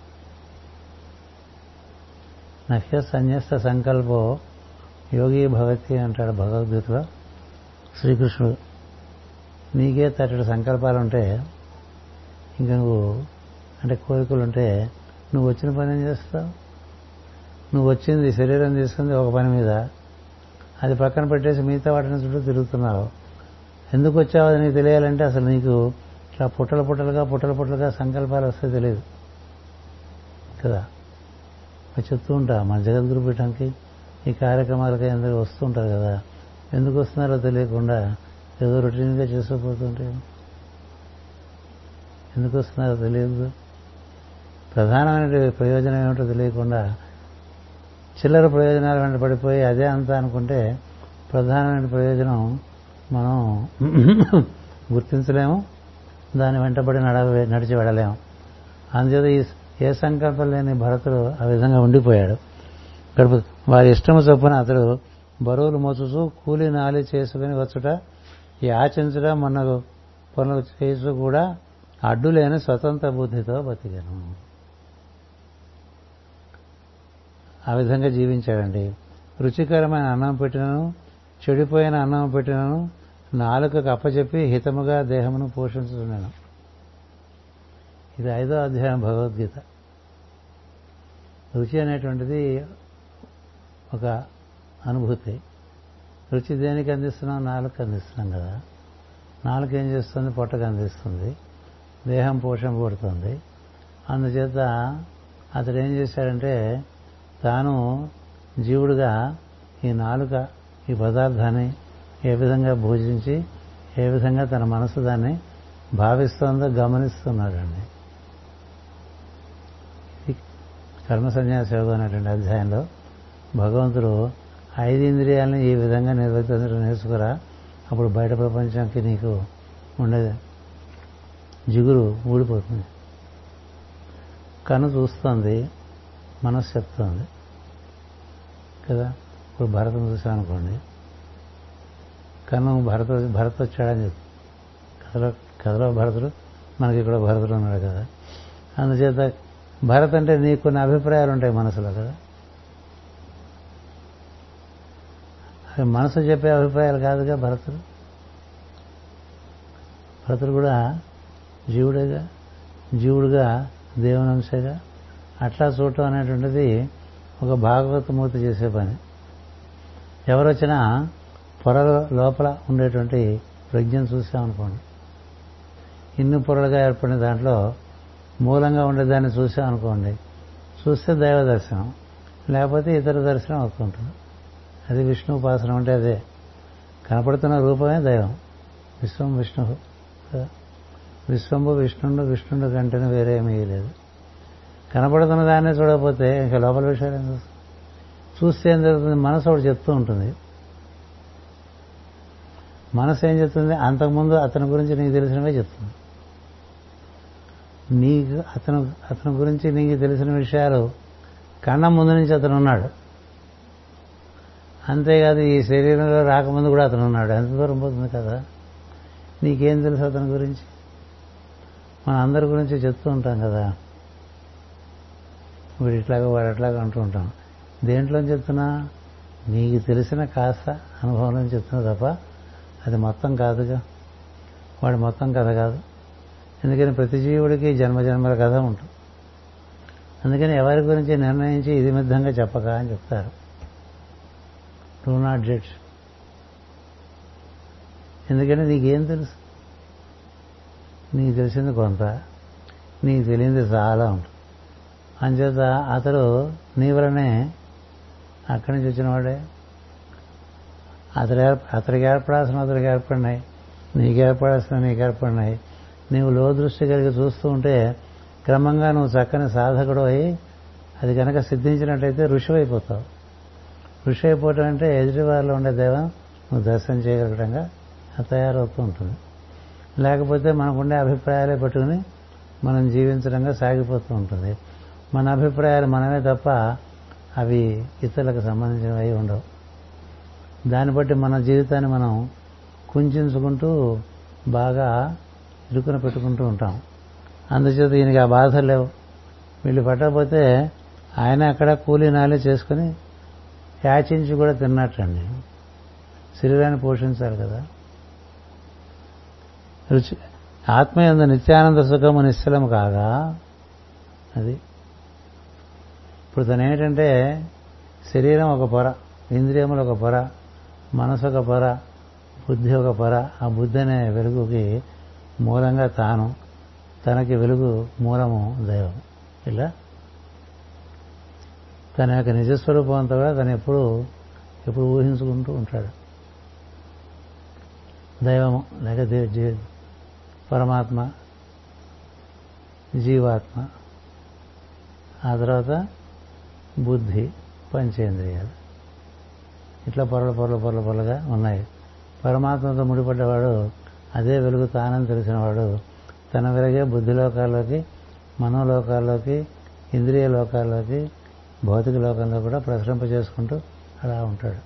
నహ్య సన్యస్త సంకల్పో యోగి భగవతి అంటాడు భగవద్గీతలో శ్రీకృష్ణుడు నీకే తట్టడి సంకల్పాలు ఉంటే ఇంకా నువ్వు అంటే కోరికలు ఉంటే నువ్వు వచ్చిన పని ఏం చేస్తావు నువ్వు వచ్చింది శరీరం తీసుకుంది ఒక పని మీద అది పక్కన పెట్టేసి మిగతా వాటిని చుట్టూ తిరుగుతున్నావు ఎందుకు వచ్చావు అది నీకు తెలియాలంటే అసలు నీకు ఇట్లా పుట్టల పుట్టలుగా పుట్టల పుట్టలుగా సంకల్పాలు వస్తే తెలియదు కదా చెప్తూ ఉంటా మన జగద్గురు పీఠంకి ఈ కార్యక్రమాలకి అందరూ వస్తూ ఉంటారు కదా ఎందుకు వస్తున్నారో తెలియకుండా ఏదో రొటీన్గా చేసుకుపోతుంటే ఎందుకు వస్తున్నారో తెలియదు ప్రధానమైన ప్రయోజనం ఏమిటో తెలియకుండా చిల్లర ప్రయోజనాల వెంట పడిపోయి అదే అంతా అనుకుంటే ప్రధానమైన ప్రయోజనం మనం గుర్తించలేము దాని వెంటబడి నడ నడిచి వెళ్ళలేము అందుచేత ఈ ఏ సంకల్పం లేని భరతుడు ఆ విధంగా ఉండిపోయాడు గడుపు వారి ఇష్టము చొప్పున అతడు బరువులు మోచుచు కూలి నాలి చేసుకుని వచ్చుట ఈ ఆచించుట మన పనులు చేసు కూడా అడ్డులేని స్వతంత్ర బుద్ధితో బతికాను ఆ విధంగా జీవించాడండి రుచికరమైన అన్నం పెట్టినను చెడిపోయిన అన్నం పెట్టినను నాలుకకు అప్పచెప్పి హితముగా దేహమును పోషించుతున్నాను ఇది ఐదో అధ్యాయం భగవద్గీత రుచి అనేటువంటిది ఒక అనుభూతి రుచి దేనికి అందిస్తున్నాం నాలుగు అందిస్తున్నాం కదా నాలుగు ఏం చేస్తుంది పొట్టకు అందిస్తుంది దేహం పోషణ పడుతుంది అందుచేత అతడు ఏం చేశాడంటే తాను జీవుడుగా ఈ నాలుక ఈ పదార్థాన్ని ఏ విధంగా భోజించి ఏ విధంగా తన మనసు దాన్ని భావిస్తోందో గమనిస్తున్నాడండి కర్మ సన్యాస యోగం అనేటువంటి అధ్యాయంలో భగవంతుడు ఐదు ఇంద్రియాలని ఈ విధంగా నిర్వర్తించడం నేర్చుకురా అప్పుడు బయట ప్రపంచానికి నీకు ఉండేది జిగురు ఊడిపోతుంది కను చూస్తుంది మనస్సు చెప్తోంది కదా ఇప్పుడు భరతం చూసామనుకోండి కను భరత భరత వచ్చాడని చెప్పి కథలో కథలో భరతుడు మనకి ఇక్కడ భరతుడు ఉన్నాడు కదా అందుచేత భరత్ అంటే నీకు కొన్ని అభిప్రాయాలు ఉంటాయి మనసులో కదా అవి మనసు చెప్పే అభిప్రాయాలు కాదుగా భరతుడు భరతుడు కూడా జీవుడేగా జీవుడుగా దేవుని అంశగా అట్లా చూడటం అనేటువంటిది ఒక భాగవతమూర్తి చేసే పని ఎవరొచ్చినా పొరల లోపల ఉండేటువంటి ప్రజ్ఞను చూసామనుకోండి ఇన్ని పొరలుగా ఏర్పడిన దాంట్లో మూలంగా ఉండేదాన్ని చూసామనుకోండి చూస్తే దైవ దర్శనం లేకపోతే ఇతర దర్శనం అవుతుంటుంది అది విష్ణు ఉపాసన అంటే అదే కనపడుతున్న రూపమే దైవం విశ్వం విష్ణు విశ్వంబు విష్ణుండు విష్ణుండు కంటేనే వేరే ఏమీ లేదు కనపడుతున్న దాన్ని చూడకపోతే ఇంకా లోపల విషయాలు ఏం చూస్తుంది చూస్తే ఏం జరుగుతుంది మనసు ఒకటి చెప్తూ ఉంటుంది మనసు ఏం చెప్తుంది అంతకుముందు అతని గురించి నీకు తెలిసినవే చెప్తుంది నీకు అతను అతని గురించి నీకు తెలిసిన విషయాలు కన్నం ముందు నుంచి అతను ఉన్నాడు అంతేకాదు ఈ శరీరంలో రాకముందు కూడా అతను ఉన్నాడు ఎంత దూరం పోతుంది కదా నీకేం తెలుసు అతని గురించి మన అందరి గురించి చెప్తూ ఉంటాం కదా వీడు ఇట్లాగా వాడు ఎట్లాగా అంటూ ఉంటాం దేంట్లో చెప్తున్నా నీకు తెలిసిన కాస్త అనుభవంలో చెప్తున్నా తప్ప అది మొత్తం కాదుగా వాడు మొత్తం కథ కాదు ఎందుకని ప్రతి జీవుడికి జన్మజన్మల కథ ఉంటుంది అందుకని ఎవరి గురించి నిర్ణయించి ఇది మిద్దంగా చెప్పక అని చెప్తారు డూ నాట్ జడ్జ్ ఎందుకంటే నీకేం తెలుసు నీకు తెలిసింది కొంత నీకు తెలియంది చాలా ఉంటుంది అంచేత అతడు నీ వలనే అక్కడి నుంచి వచ్చినవాడే అతడు అతడికి ఏర్పడాల్సిన అతడికి ఏర్పడినాయి నీకు ఏర్పడాల్సిన నీకు ఏర్పడినాయి నీవు లో దృష్టి కలిగి చూస్తూ ఉంటే క్రమంగా నువ్వు చక్కని సాధకుడు అయి అది కనుక సిద్ధించినట్టయితే ఋషి అయిపోతావు ఋషి అయిపోవటం అంటే ఎదుటి వారిలో ఉండే దైవం నువ్వు దర్శనం చేయగలగడంగా తయారవుతూ ఉంటుంది లేకపోతే మనకుండే అభిప్రాయాలే పెట్టుకుని మనం జీవించడంగా సాగిపోతూ ఉంటుంది మన అభిప్రాయాలు మనమే తప్ప అవి ఇతరులకు సంబంధించినవి అయి ఉండవు దాన్ని బట్టి మన జీవితాన్ని మనం కుంచుకుంటూ బాగా ఇరుకున పెట్టుకుంటూ ఉంటాం అందుచేత ఈయనకి ఆ బాధలు లేవు వీళ్ళు పట్టకపోతే ఆయన అక్కడ కూలీ నాలే చేసుకుని యాచించి కూడా తిన్నట్టండి శరీరాన్ని పోషించాలి కదా రుచి ఆత్మయందు నిత్యానంద సుఖము నిశ్చలము కాగా అది ఇప్పుడు తను ఏంటంటే శరీరం ఒక పొర ఇంద్రియములు ఒక పొర మనసు ఒక పొర బుద్ధి ఒక పొర ఆ బుద్ధి అనే వెలుగుకి మూలంగా తాను తనకి వెలుగు మూలము దైవం ఇలా తన యొక్క నిజస్వరూపం అంతా కూడా తను ఎప్పుడు ఎప్పుడు ఊహించుకుంటూ ఉంటాడు దైవము లేక దేవ పరమాత్మ జీవాత్మ ఆ తర్వాత బుద్ధి పంచేంద్రియాలు ఇట్లా పొరలు పొరలు పొరలు పొరలుగా ఉన్నాయి పరమాత్మతో ముడిపడ్డవాడు అదే వెలుగు తానని తెలిసినవాడు తన వెలుగే బుద్ధి లోకాల్లోకి మనోలోకాల్లోకి ఇంద్రియ లోకాల్లోకి భౌతిక లోకంలో కూడా ప్రసరింప చేసుకుంటూ అలా ఉంటాడు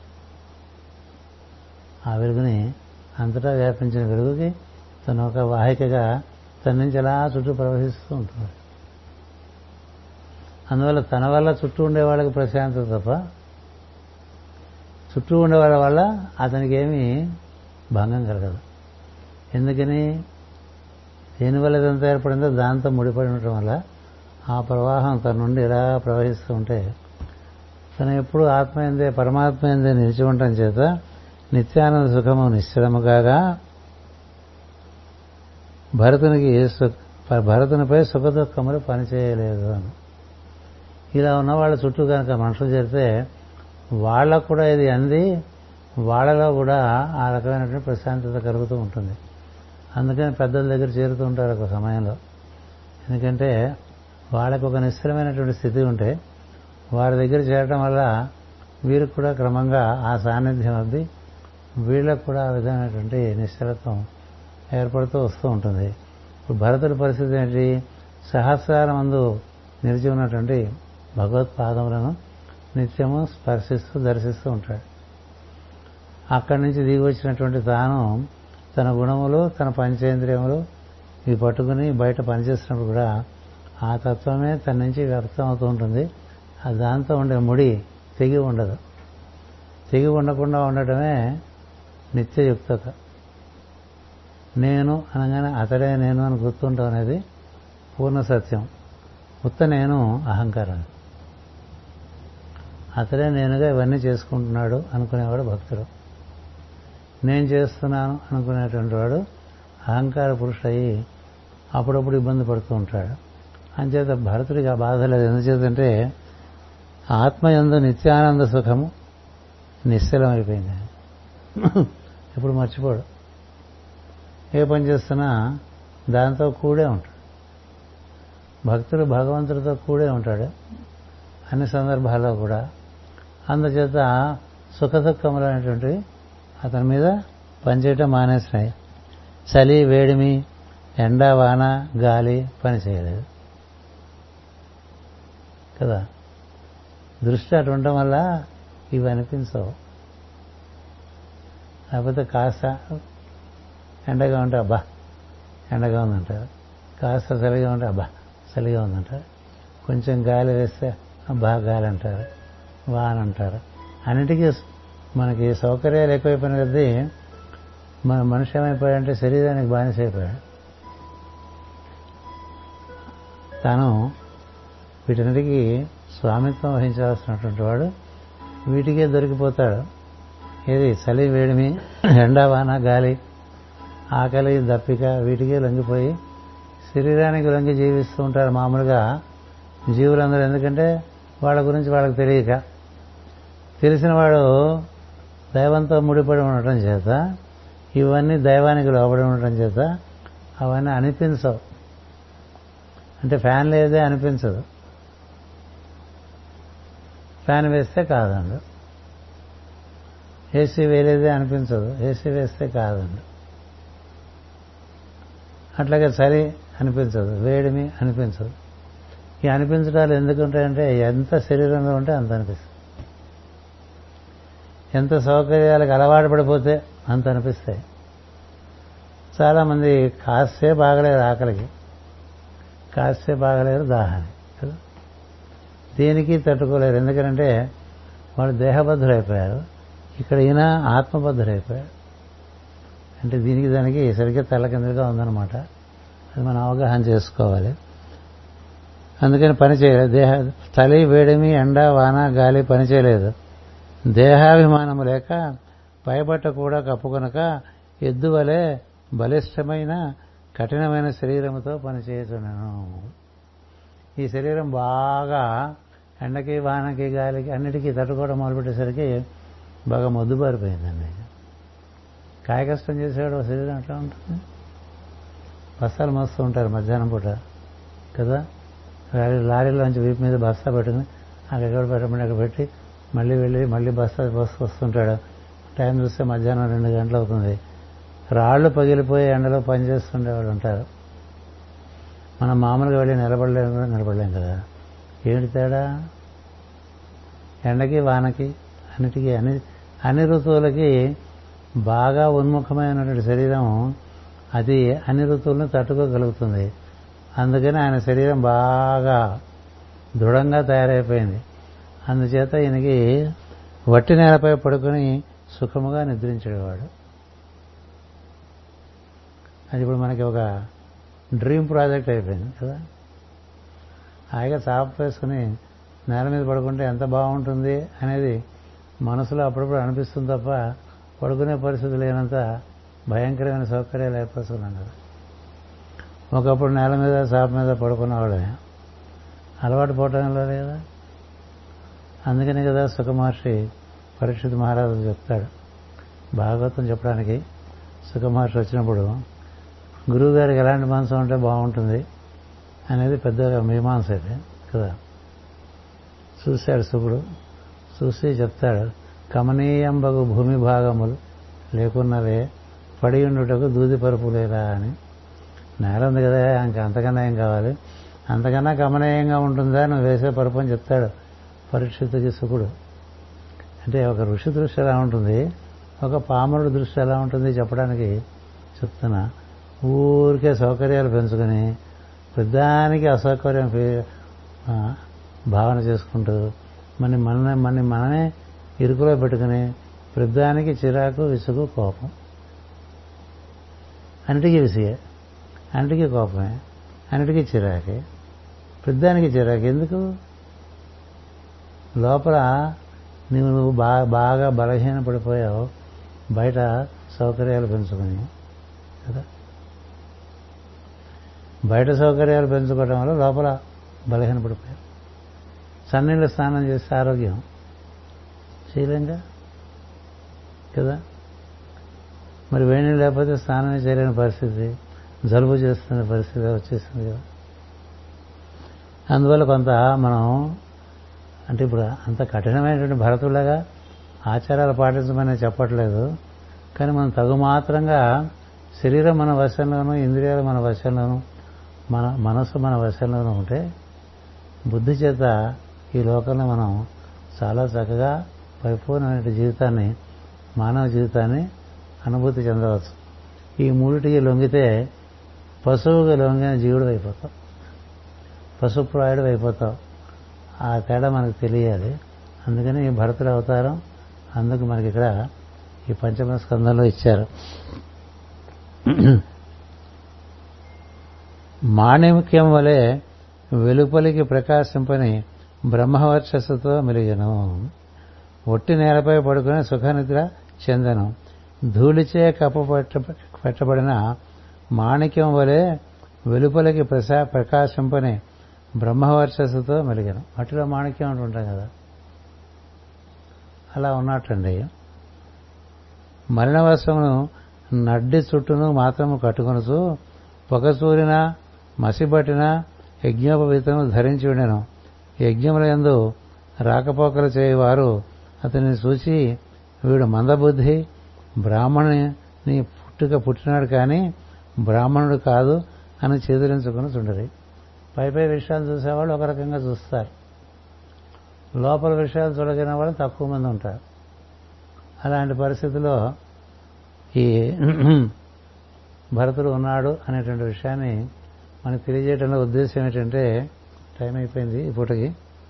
ఆ వెలుగుని అంతటా వ్యాపించిన వెలుగుకి తను ఒక వాహికగా తన నుంచి అలా చుట్టూ ప్రవహిస్తూ ఉంటుంది అందువల్ల తన వల్ల చుట్టూ ఉండే వాళ్ళకి ప్రశాంతత తప్ప చుట్టూ ఉండే వాళ్ళ వల్ల అతనికి ఏమీ భంగం కలగదు ఎందుకని దేనివల్ల ఇదంతా ఏర్పడిందో దాంతో ముడిపడి ఉండటం వల్ల ఆ ప్రవాహం తన నుండి ఇలా ప్రవహిస్తూ ఉంటే తను ఎప్పుడు ఆత్మ ఎందే పరమాత్మ ఎందే నిలిచి ఉండటం చేత నిత్యానంద సుఖము నిశ్చలము కాగా భరతునికి భరతునిపై సుఖ దుఃఖములు పనిచేయలేదు అని ఇలా ఉన్న వాళ్ళ చుట్టూ కనుక మనుషులు చేరితే వాళ్ళకు కూడా ఇది అంది వాళ్ళలో కూడా ఆ రకమైనటువంటి ప్రశాంతత కలుగుతూ ఉంటుంది అందుకని పెద్దల దగ్గర చేరుతూ ఉంటారు ఒక సమయంలో ఎందుకంటే వాళ్ళకు ఒక నిశ్చలమైనటువంటి స్థితి ఉంటే వారి దగ్గర చేరటం వల్ల వీరికి కూడా క్రమంగా ఆ సాన్నిధ్యం అంది వీళ్ళకు కూడా ఆ విధమైనటువంటి నిశ్చలత్వం ఏర్పడుతూ వస్తూ ఉంటుంది ఇప్పుడు భరతుడి పరిస్థితి ఏంటి సహస్రాల మందు నిలిచి ఉన్నటువంటి భగవత్పాదములను నిత్యము స్పర్శిస్తూ దర్శిస్తూ ఉంటాడు అక్కడి నుంచి దిగి వచ్చినటువంటి తాను తన గుణములు తన పంచేంద్రియములు ఇది పట్టుకుని బయట పనిచేసినప్పుడు కూడా ఆ తత్వమే తన నుంచి వ్యక్తం అవుతూ ఉంటుంది ఆ దాంతో ఉండే ముడి తెగి ఉండదు తెగి ఉండకుండా ఉండటమే నిత్యయుక్తత నేను అనగానే అతడే నేను అని గుర్తుంటాం అనేది పూర్ణ సత్యం ఉత్త నేను అహంకారం అతడే నేనుగా ఇవన్నీ చేసుకుంటున్నాడు అనుకునేవాడు భక్తుడు నేను చేస్తున్నాను అనుకునేటువంటి వాడు అహంకార పురుషుడు అయ్యి అప్పుడప్పుడు ఇబ్బంది పడుతూ ఉంటాడు అంచేత భరతుడికి ఆ బాధ లేదు ఎందుచేతంటే ఆత్మయందు నిత్యానంద సుఖము నిశ్చలమైపోయింది ఇప్పుడు మర్చిపోడు ఏ పని చేస్తున్నా దాంతో కూడే ఉంటాడు భక్తుడు భగవంతుడితో కూడే ఉంటాడు అన్ని సందర్భాల్లో కూడా అందుచేత సుఖదుఖములు అనేటువంటివి అతని మీద పనిచేయటం మానేసినాయి చలి వేడిమి ఎండ వాన గాలి పని చేయలేదు కదా దృష్టి అటు ఉండటం వల్ల ఇవి అనిపించవు లేకపోతే కాస్త ఎండగా ఉంటే అబ్బా ఎండగా ఉందంటారు కాస్త చలిగా ఉంటే అబ్బా చలిగా ఉందంటారు కొంచెం గాలి వేస్తే అబ్బా గాలి అంటారు వాన్ అంటారు అన్నిటికీ మనకి సౌకర్యాలు ఎక్కువైపోయిన కొద్దీ మన మనిషి ఏమైపోయాడంటే శరీరానికి బానిస అయిపోయాడు తాను వీటన్నిటికీ స్వామిత్వం వహించాల్సినటువంటి వాడు వీటికే దొరికిపోతాడు ఏది చలి వేడిమి ఎండా వాన గాలి ఆకలి దప్పిక వీటికే లొంగిపోయి శరీరానికి లొంగి జీవిస్తూ ఉంటారు మామూలుగా జీవులందరూ ఎందుకంటే వాళ్ళ గురించి వాళ్ళకి తెలియక తెలిసిన వాడు దైవంతో ముడిపడి ఉండటం చేత ఇవన్నీ దైవానికి లోబడి ఉండటం చేత అవన్నీ అనిపించవు అంటే ఫ్యాన్ లేదే అనిపించదు ఫ్యాన్ వేస్తే కాదండు ఏసీ వేయలేదే అనిపించదు ఏసీ వేస్తే కాదండు అట్లాగే చలి అనిపించదు వేడిమి అనిపించదు ఈ అనిపించడాలు ఎందుకుంటాయంటే ఎంత శరీరంలో ఉంటే అంత అనిపిస్తుంది ఎంత సౌకర్యాలకు అలవాటు పడిపోతే అంత అనిపిస్తాయి చాలామంది కాస్తే బాగలేరు ఆకలికి కాస్తే బాగలేరు దాహానికి కదా దేనికి తట్టుకోలేరు ఎందుకంటే వాళ్ళు దేహబద్ధులైపోయారు ఇక్కడ ఈయన ఆత్మబద్ధులైపోయారు అంటే దీనికి దానికి సరిగ్గా తలకిందులుగా ఉందన్నమాట అది మనం అవగాహన చేసుకోవాలి అందుకని పని చేయలేదు దేహ చలి వేడిమి ఎండ వాన గాలి పని చేయలేదు దేహాభిమానము లేక పైబట్ట కూడా కప్పుకొనక ఎద్దు వలె బలిష్టమైన కఠినమైన శరీరముతో పనిచేస్తున్నాను ఈ శరీరం బాగా ఎండకి వానకి గాలికి అన్నిటికీ తట్టుకోవడం మొదలుపెట్టేసరికి బాగా మొద్దుబారిపోయిందండి కాయ కష్టం చేసేవాడు శరీరం ఎట్లా ఉంటుంది బస్తాలు మస్తూ ఉంటారు మధ్యాహ్నం పూట కదా లారీ లారీలోంచి వీపు మీద బస్తా పెట్టుకుని అక్కడ పెట్టమని అక్కడ పెట్టి మళ్ళీ వెళ్ళి మళ్ళీ బస్తా బస్సు వస్తుంటాడు టైం చూస్తే మధ్యాహ్నం రెండు గంటలు అవుతుంది రాళ్ళు పగిలిపోయి ఎండలో పనిచేస్తుండేవాడు ఉంటారు మనం మామూలుగా వెళ్ళి నిలబడలేము కూడా నిలబడలేం కదా ఏమిటి తేడా ఎండకి వానకి అన్నిటికీ అన్ని అన్ని ఋతువులకి బాగా ఉన్ముఖమైనటువంటి శరీరం అది అన్ని ఋతువులను తట్టుకోగలుగుతుంది అందుకని ఆయన శరీరం బాగా దృఢంగా తయారైపోయింది అందుచేత ఈయనకి వట్టి నేలపై పడుకొని సుఖముగా నిద్రించేవాడు అది ఇప్పుడు మనకి ఒక డ్రీమ్ ప్రాజెక్ట్ అయిపోయింది కదా హాయిగా చాప వేసుకుని నేల మీద పడుకుంటే ఎంత బాగుంటుంది అనేది మనసులో అప్పుడప్పుడు అనిపిస్తుంది తప్ప పడుకునే పరిస్థితి లేనంత భయంకరమైన సౌకర్యాలు ఏర్పరుస్తున్నాం కదా ఒకప్పుడు నేల మీద చాప మీద పడుకున్నవాళ్ళే అలవాటు పోవటంలో లేదా అందుకని కదా సుఖమహర్షి పరీక్షిత్ మహారాజు చెప్తాడు భాగవతం చెప్పడానికి సుఖమహర్షి వచ్చినప్పుడు గురువు గారికి ఎలాంటి మనసు ఉంటే బాగుంటుంది అనేది పెద్దగా మీమాంస అయితే కదా చూశాడు శుకుడు చూసి చెప్తాడు కమనీయంబగు భూమి భాగములు లేకున్నవే పడి ఉండుటకు దూది పరుపు లేదా అని నేల ఉంది కదా ఇంకా అంతకన్నా ఏం కావాలి అంతకన్నా కమనీయంగా ఉంటుందా నువ్వు వేసే పరుపు అని చెప్తాడు పరీక్షితుకి సుకుడు అంటే ఒక ఋషి దృష్టి ఎలా ఉంటుంది ఒక పామరుడు దృష్టి ఎలా ఉంటుంది చెప్పడానికి చెప్తున్నా ఊరికే సౌకర్యాలు పెంచుకొని ప్రధానికి అసౌకర్యం ఫీ- ఆ, భావన చేసుకుంటూ మన మన మన మనమే ఇరుకులో పెట్టుకుని ప్రధానికి చిరాకు విసుగు కోపం అన్నిటికీ విసిగే అన్నిటికీ కోపమే అన్నిటికీ చిరాకే ప్రధానికి చిరాకు ఎందుకు లోపల నువ్వు నువ్వు బాగా బాగా బలహీన పడిపోయావు బయట సౌకర్యాలు పెంచుకుని కదా బయట సౌకర్యాలు పెంచుకోవడం వల్ల లోపల బలహీన పడిపోయావు సన్నీళ్ళు స్నానం చేస్తే ఆరోగ్యం చేయలేంగా కదా మరి వేడి నీళ్ళు లేకపోతే స్నానం చేయలేని పరిస్థితి జలుబు చేస్తున్న పరిస్థితి వచ్చేసింది కదా అందువల్ల కొంత మనం అంటే ఇప్పుడు అంత కఠినమైనటువంటి భరతులాగా ఆచారాలు పాటించమని చెప్పట్లేదు కానీ మనం తగు మాత్రంగా శరీరం మన వశంలోనూ ఇంద్రియాలు మన వశంలోనూ మన మనస్సు మన వశంలోనూ ఉంటే బుద్ధి చేత ఈ లోకంలో మనం చాలా చక్కగా పరిపూర్ణమైన జీవితాన్ని మానవ జీవితాన్ని అనుభూతి చెందవచ్చు ఈ మూడిటికి లొంగితే పశువుకి లొంగిన జీవుడు అయిపోతాం పశుప్రాయుడు అయిపోతావు ఆ తేడా మనకు తెలియాలి అందుకని ఈ భరతుడు అవతారం అందుకు మనకి ఇక్కడ ఈ పంచమ స్కందంలో ఇచ్చారు మాణిక్యం వలె వెలుపలికి ప్రకాశింపని బ్రహ్మవర్చస్సుతో మెలిగను ఒట్టి నేలపై పడుకుని సుఖనిద్ర చెందను ధూళిచే కప్ప పెట్టబడిన మాణిక్యం వలె వెలుపలికి ప్రసా ప్రకాశింపని బ్రహ్మవర్చస్సుతో మెలిగను మట్టిలో మాణిక్యం అంటుంటాం కదా అలా ఉన్నట్టండి మరణవశమును నడ్డి చుట్టూను మాత్రము కట్టుకొనుచు పొగసూరిన మసిబట్టిన యజ్ఞోపవీతము ధరించి ఉండెను యజ్ఞముల యందు రాకపోకలు చేయవారు అతన్ని చూసి వీడు మందబుద్ధి బ్రాహ్మణుని పుట్టుక పుట్టినాడు కానీ బ్రాహ్మణుడు కాదు అని చేదురించుకుని చుండరి పై పై విషయాలు చూసేవాళ్ళు ఒక రకంగా చూస్తారు లోపల విషయాలు చూడగిన వాళ్ళు తక్కువ మంది ఉంటారు అలాంటి పరిస్థితిలో ఈ భరతుడు ఉన్నాడు అనేటువంటి విషయాన్ని మనకు తెలియజేయడంలో ఉద్దేశం ఏంటంటే టైం అయిపోయింది ఈ పూటకి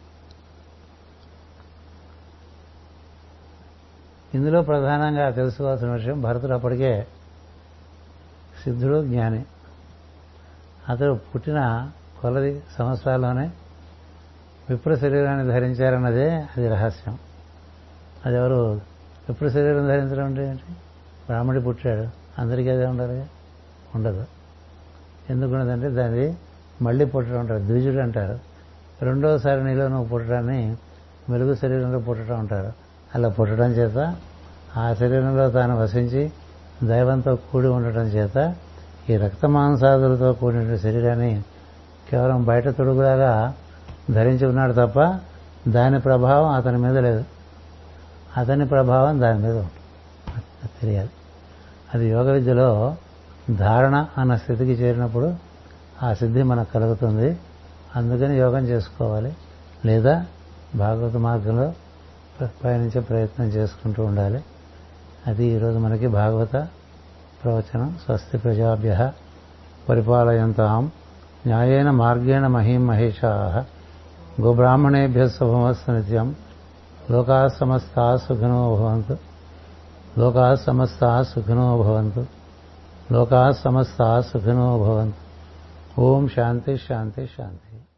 ఇందులో ప్రధానంగా తెలుసుకోవాల్సిన విషయం భరతుడు అప్పటికే సిద్ధుడు జ్ఞాని అతడు పుట్టిన కొలది సంవత్సరాల్లోనే విప్ర శరీరాన్ని ధరించారన్నదే అది రహస్యం అది ఎవరు విప్ర శరీరం ధరించడం అంటే ఏంటి బ్రాహ్మడి పుట్టాడు అందరికీ అదే ఉండాలి ఉండదు ఎందుకున్నదంటే దాన్ని మళ్ళీ పుట్టడం అంటారు ద్విజుడు అంటారు రెండోసారి నీలో నువ్వు పుట్టడాన్ని మెలుగు శరీరంలో పుట్టడం అంటారు అలా పుట్టడం చేత ఆ శరీరంలో తాను వసించి దైవంతో కూడి ఉండటం చేత ఈ రక్త మాంసాదులతో కూడిన శరీరాన్ని కేవలం బయట తొడుగులాగా ధరించి ఉన్నాడు తప్ప దాని ప్రభావం అతని మీద లేదు అతని ప్రభావం దాని మీద ఉంటుంది తెలియాలి అది యోగ విద్యలో ధారణ అన్న స్థితికి చేరినప్పుడు ఆ సిద్ధి మనకు కలుగుతుంది అందుకని యోగం చేసుకోవాలి లేదా భాగవత మార్గంలో పయనించే ప్రయత్నం చేసుకుంటూ ఉండాలి అది ఈరోజు మనకి భాగవత ప్రవచనం స్వస్తి ప్రజాభ్య పరిపాలయంతాం న్యాయేన మార్గేణ మహీం మహేషా గోబ్రాహ్మణేభ్య శుభమస్తు నిత్యం లోకా సమస్తా సుఖినో భవంతు లోకా సమస్తా సుఖినో భవంతు లోకా సమస్తా సుఖినో భవంతు ఓం శాంతి శాంతి శాంతి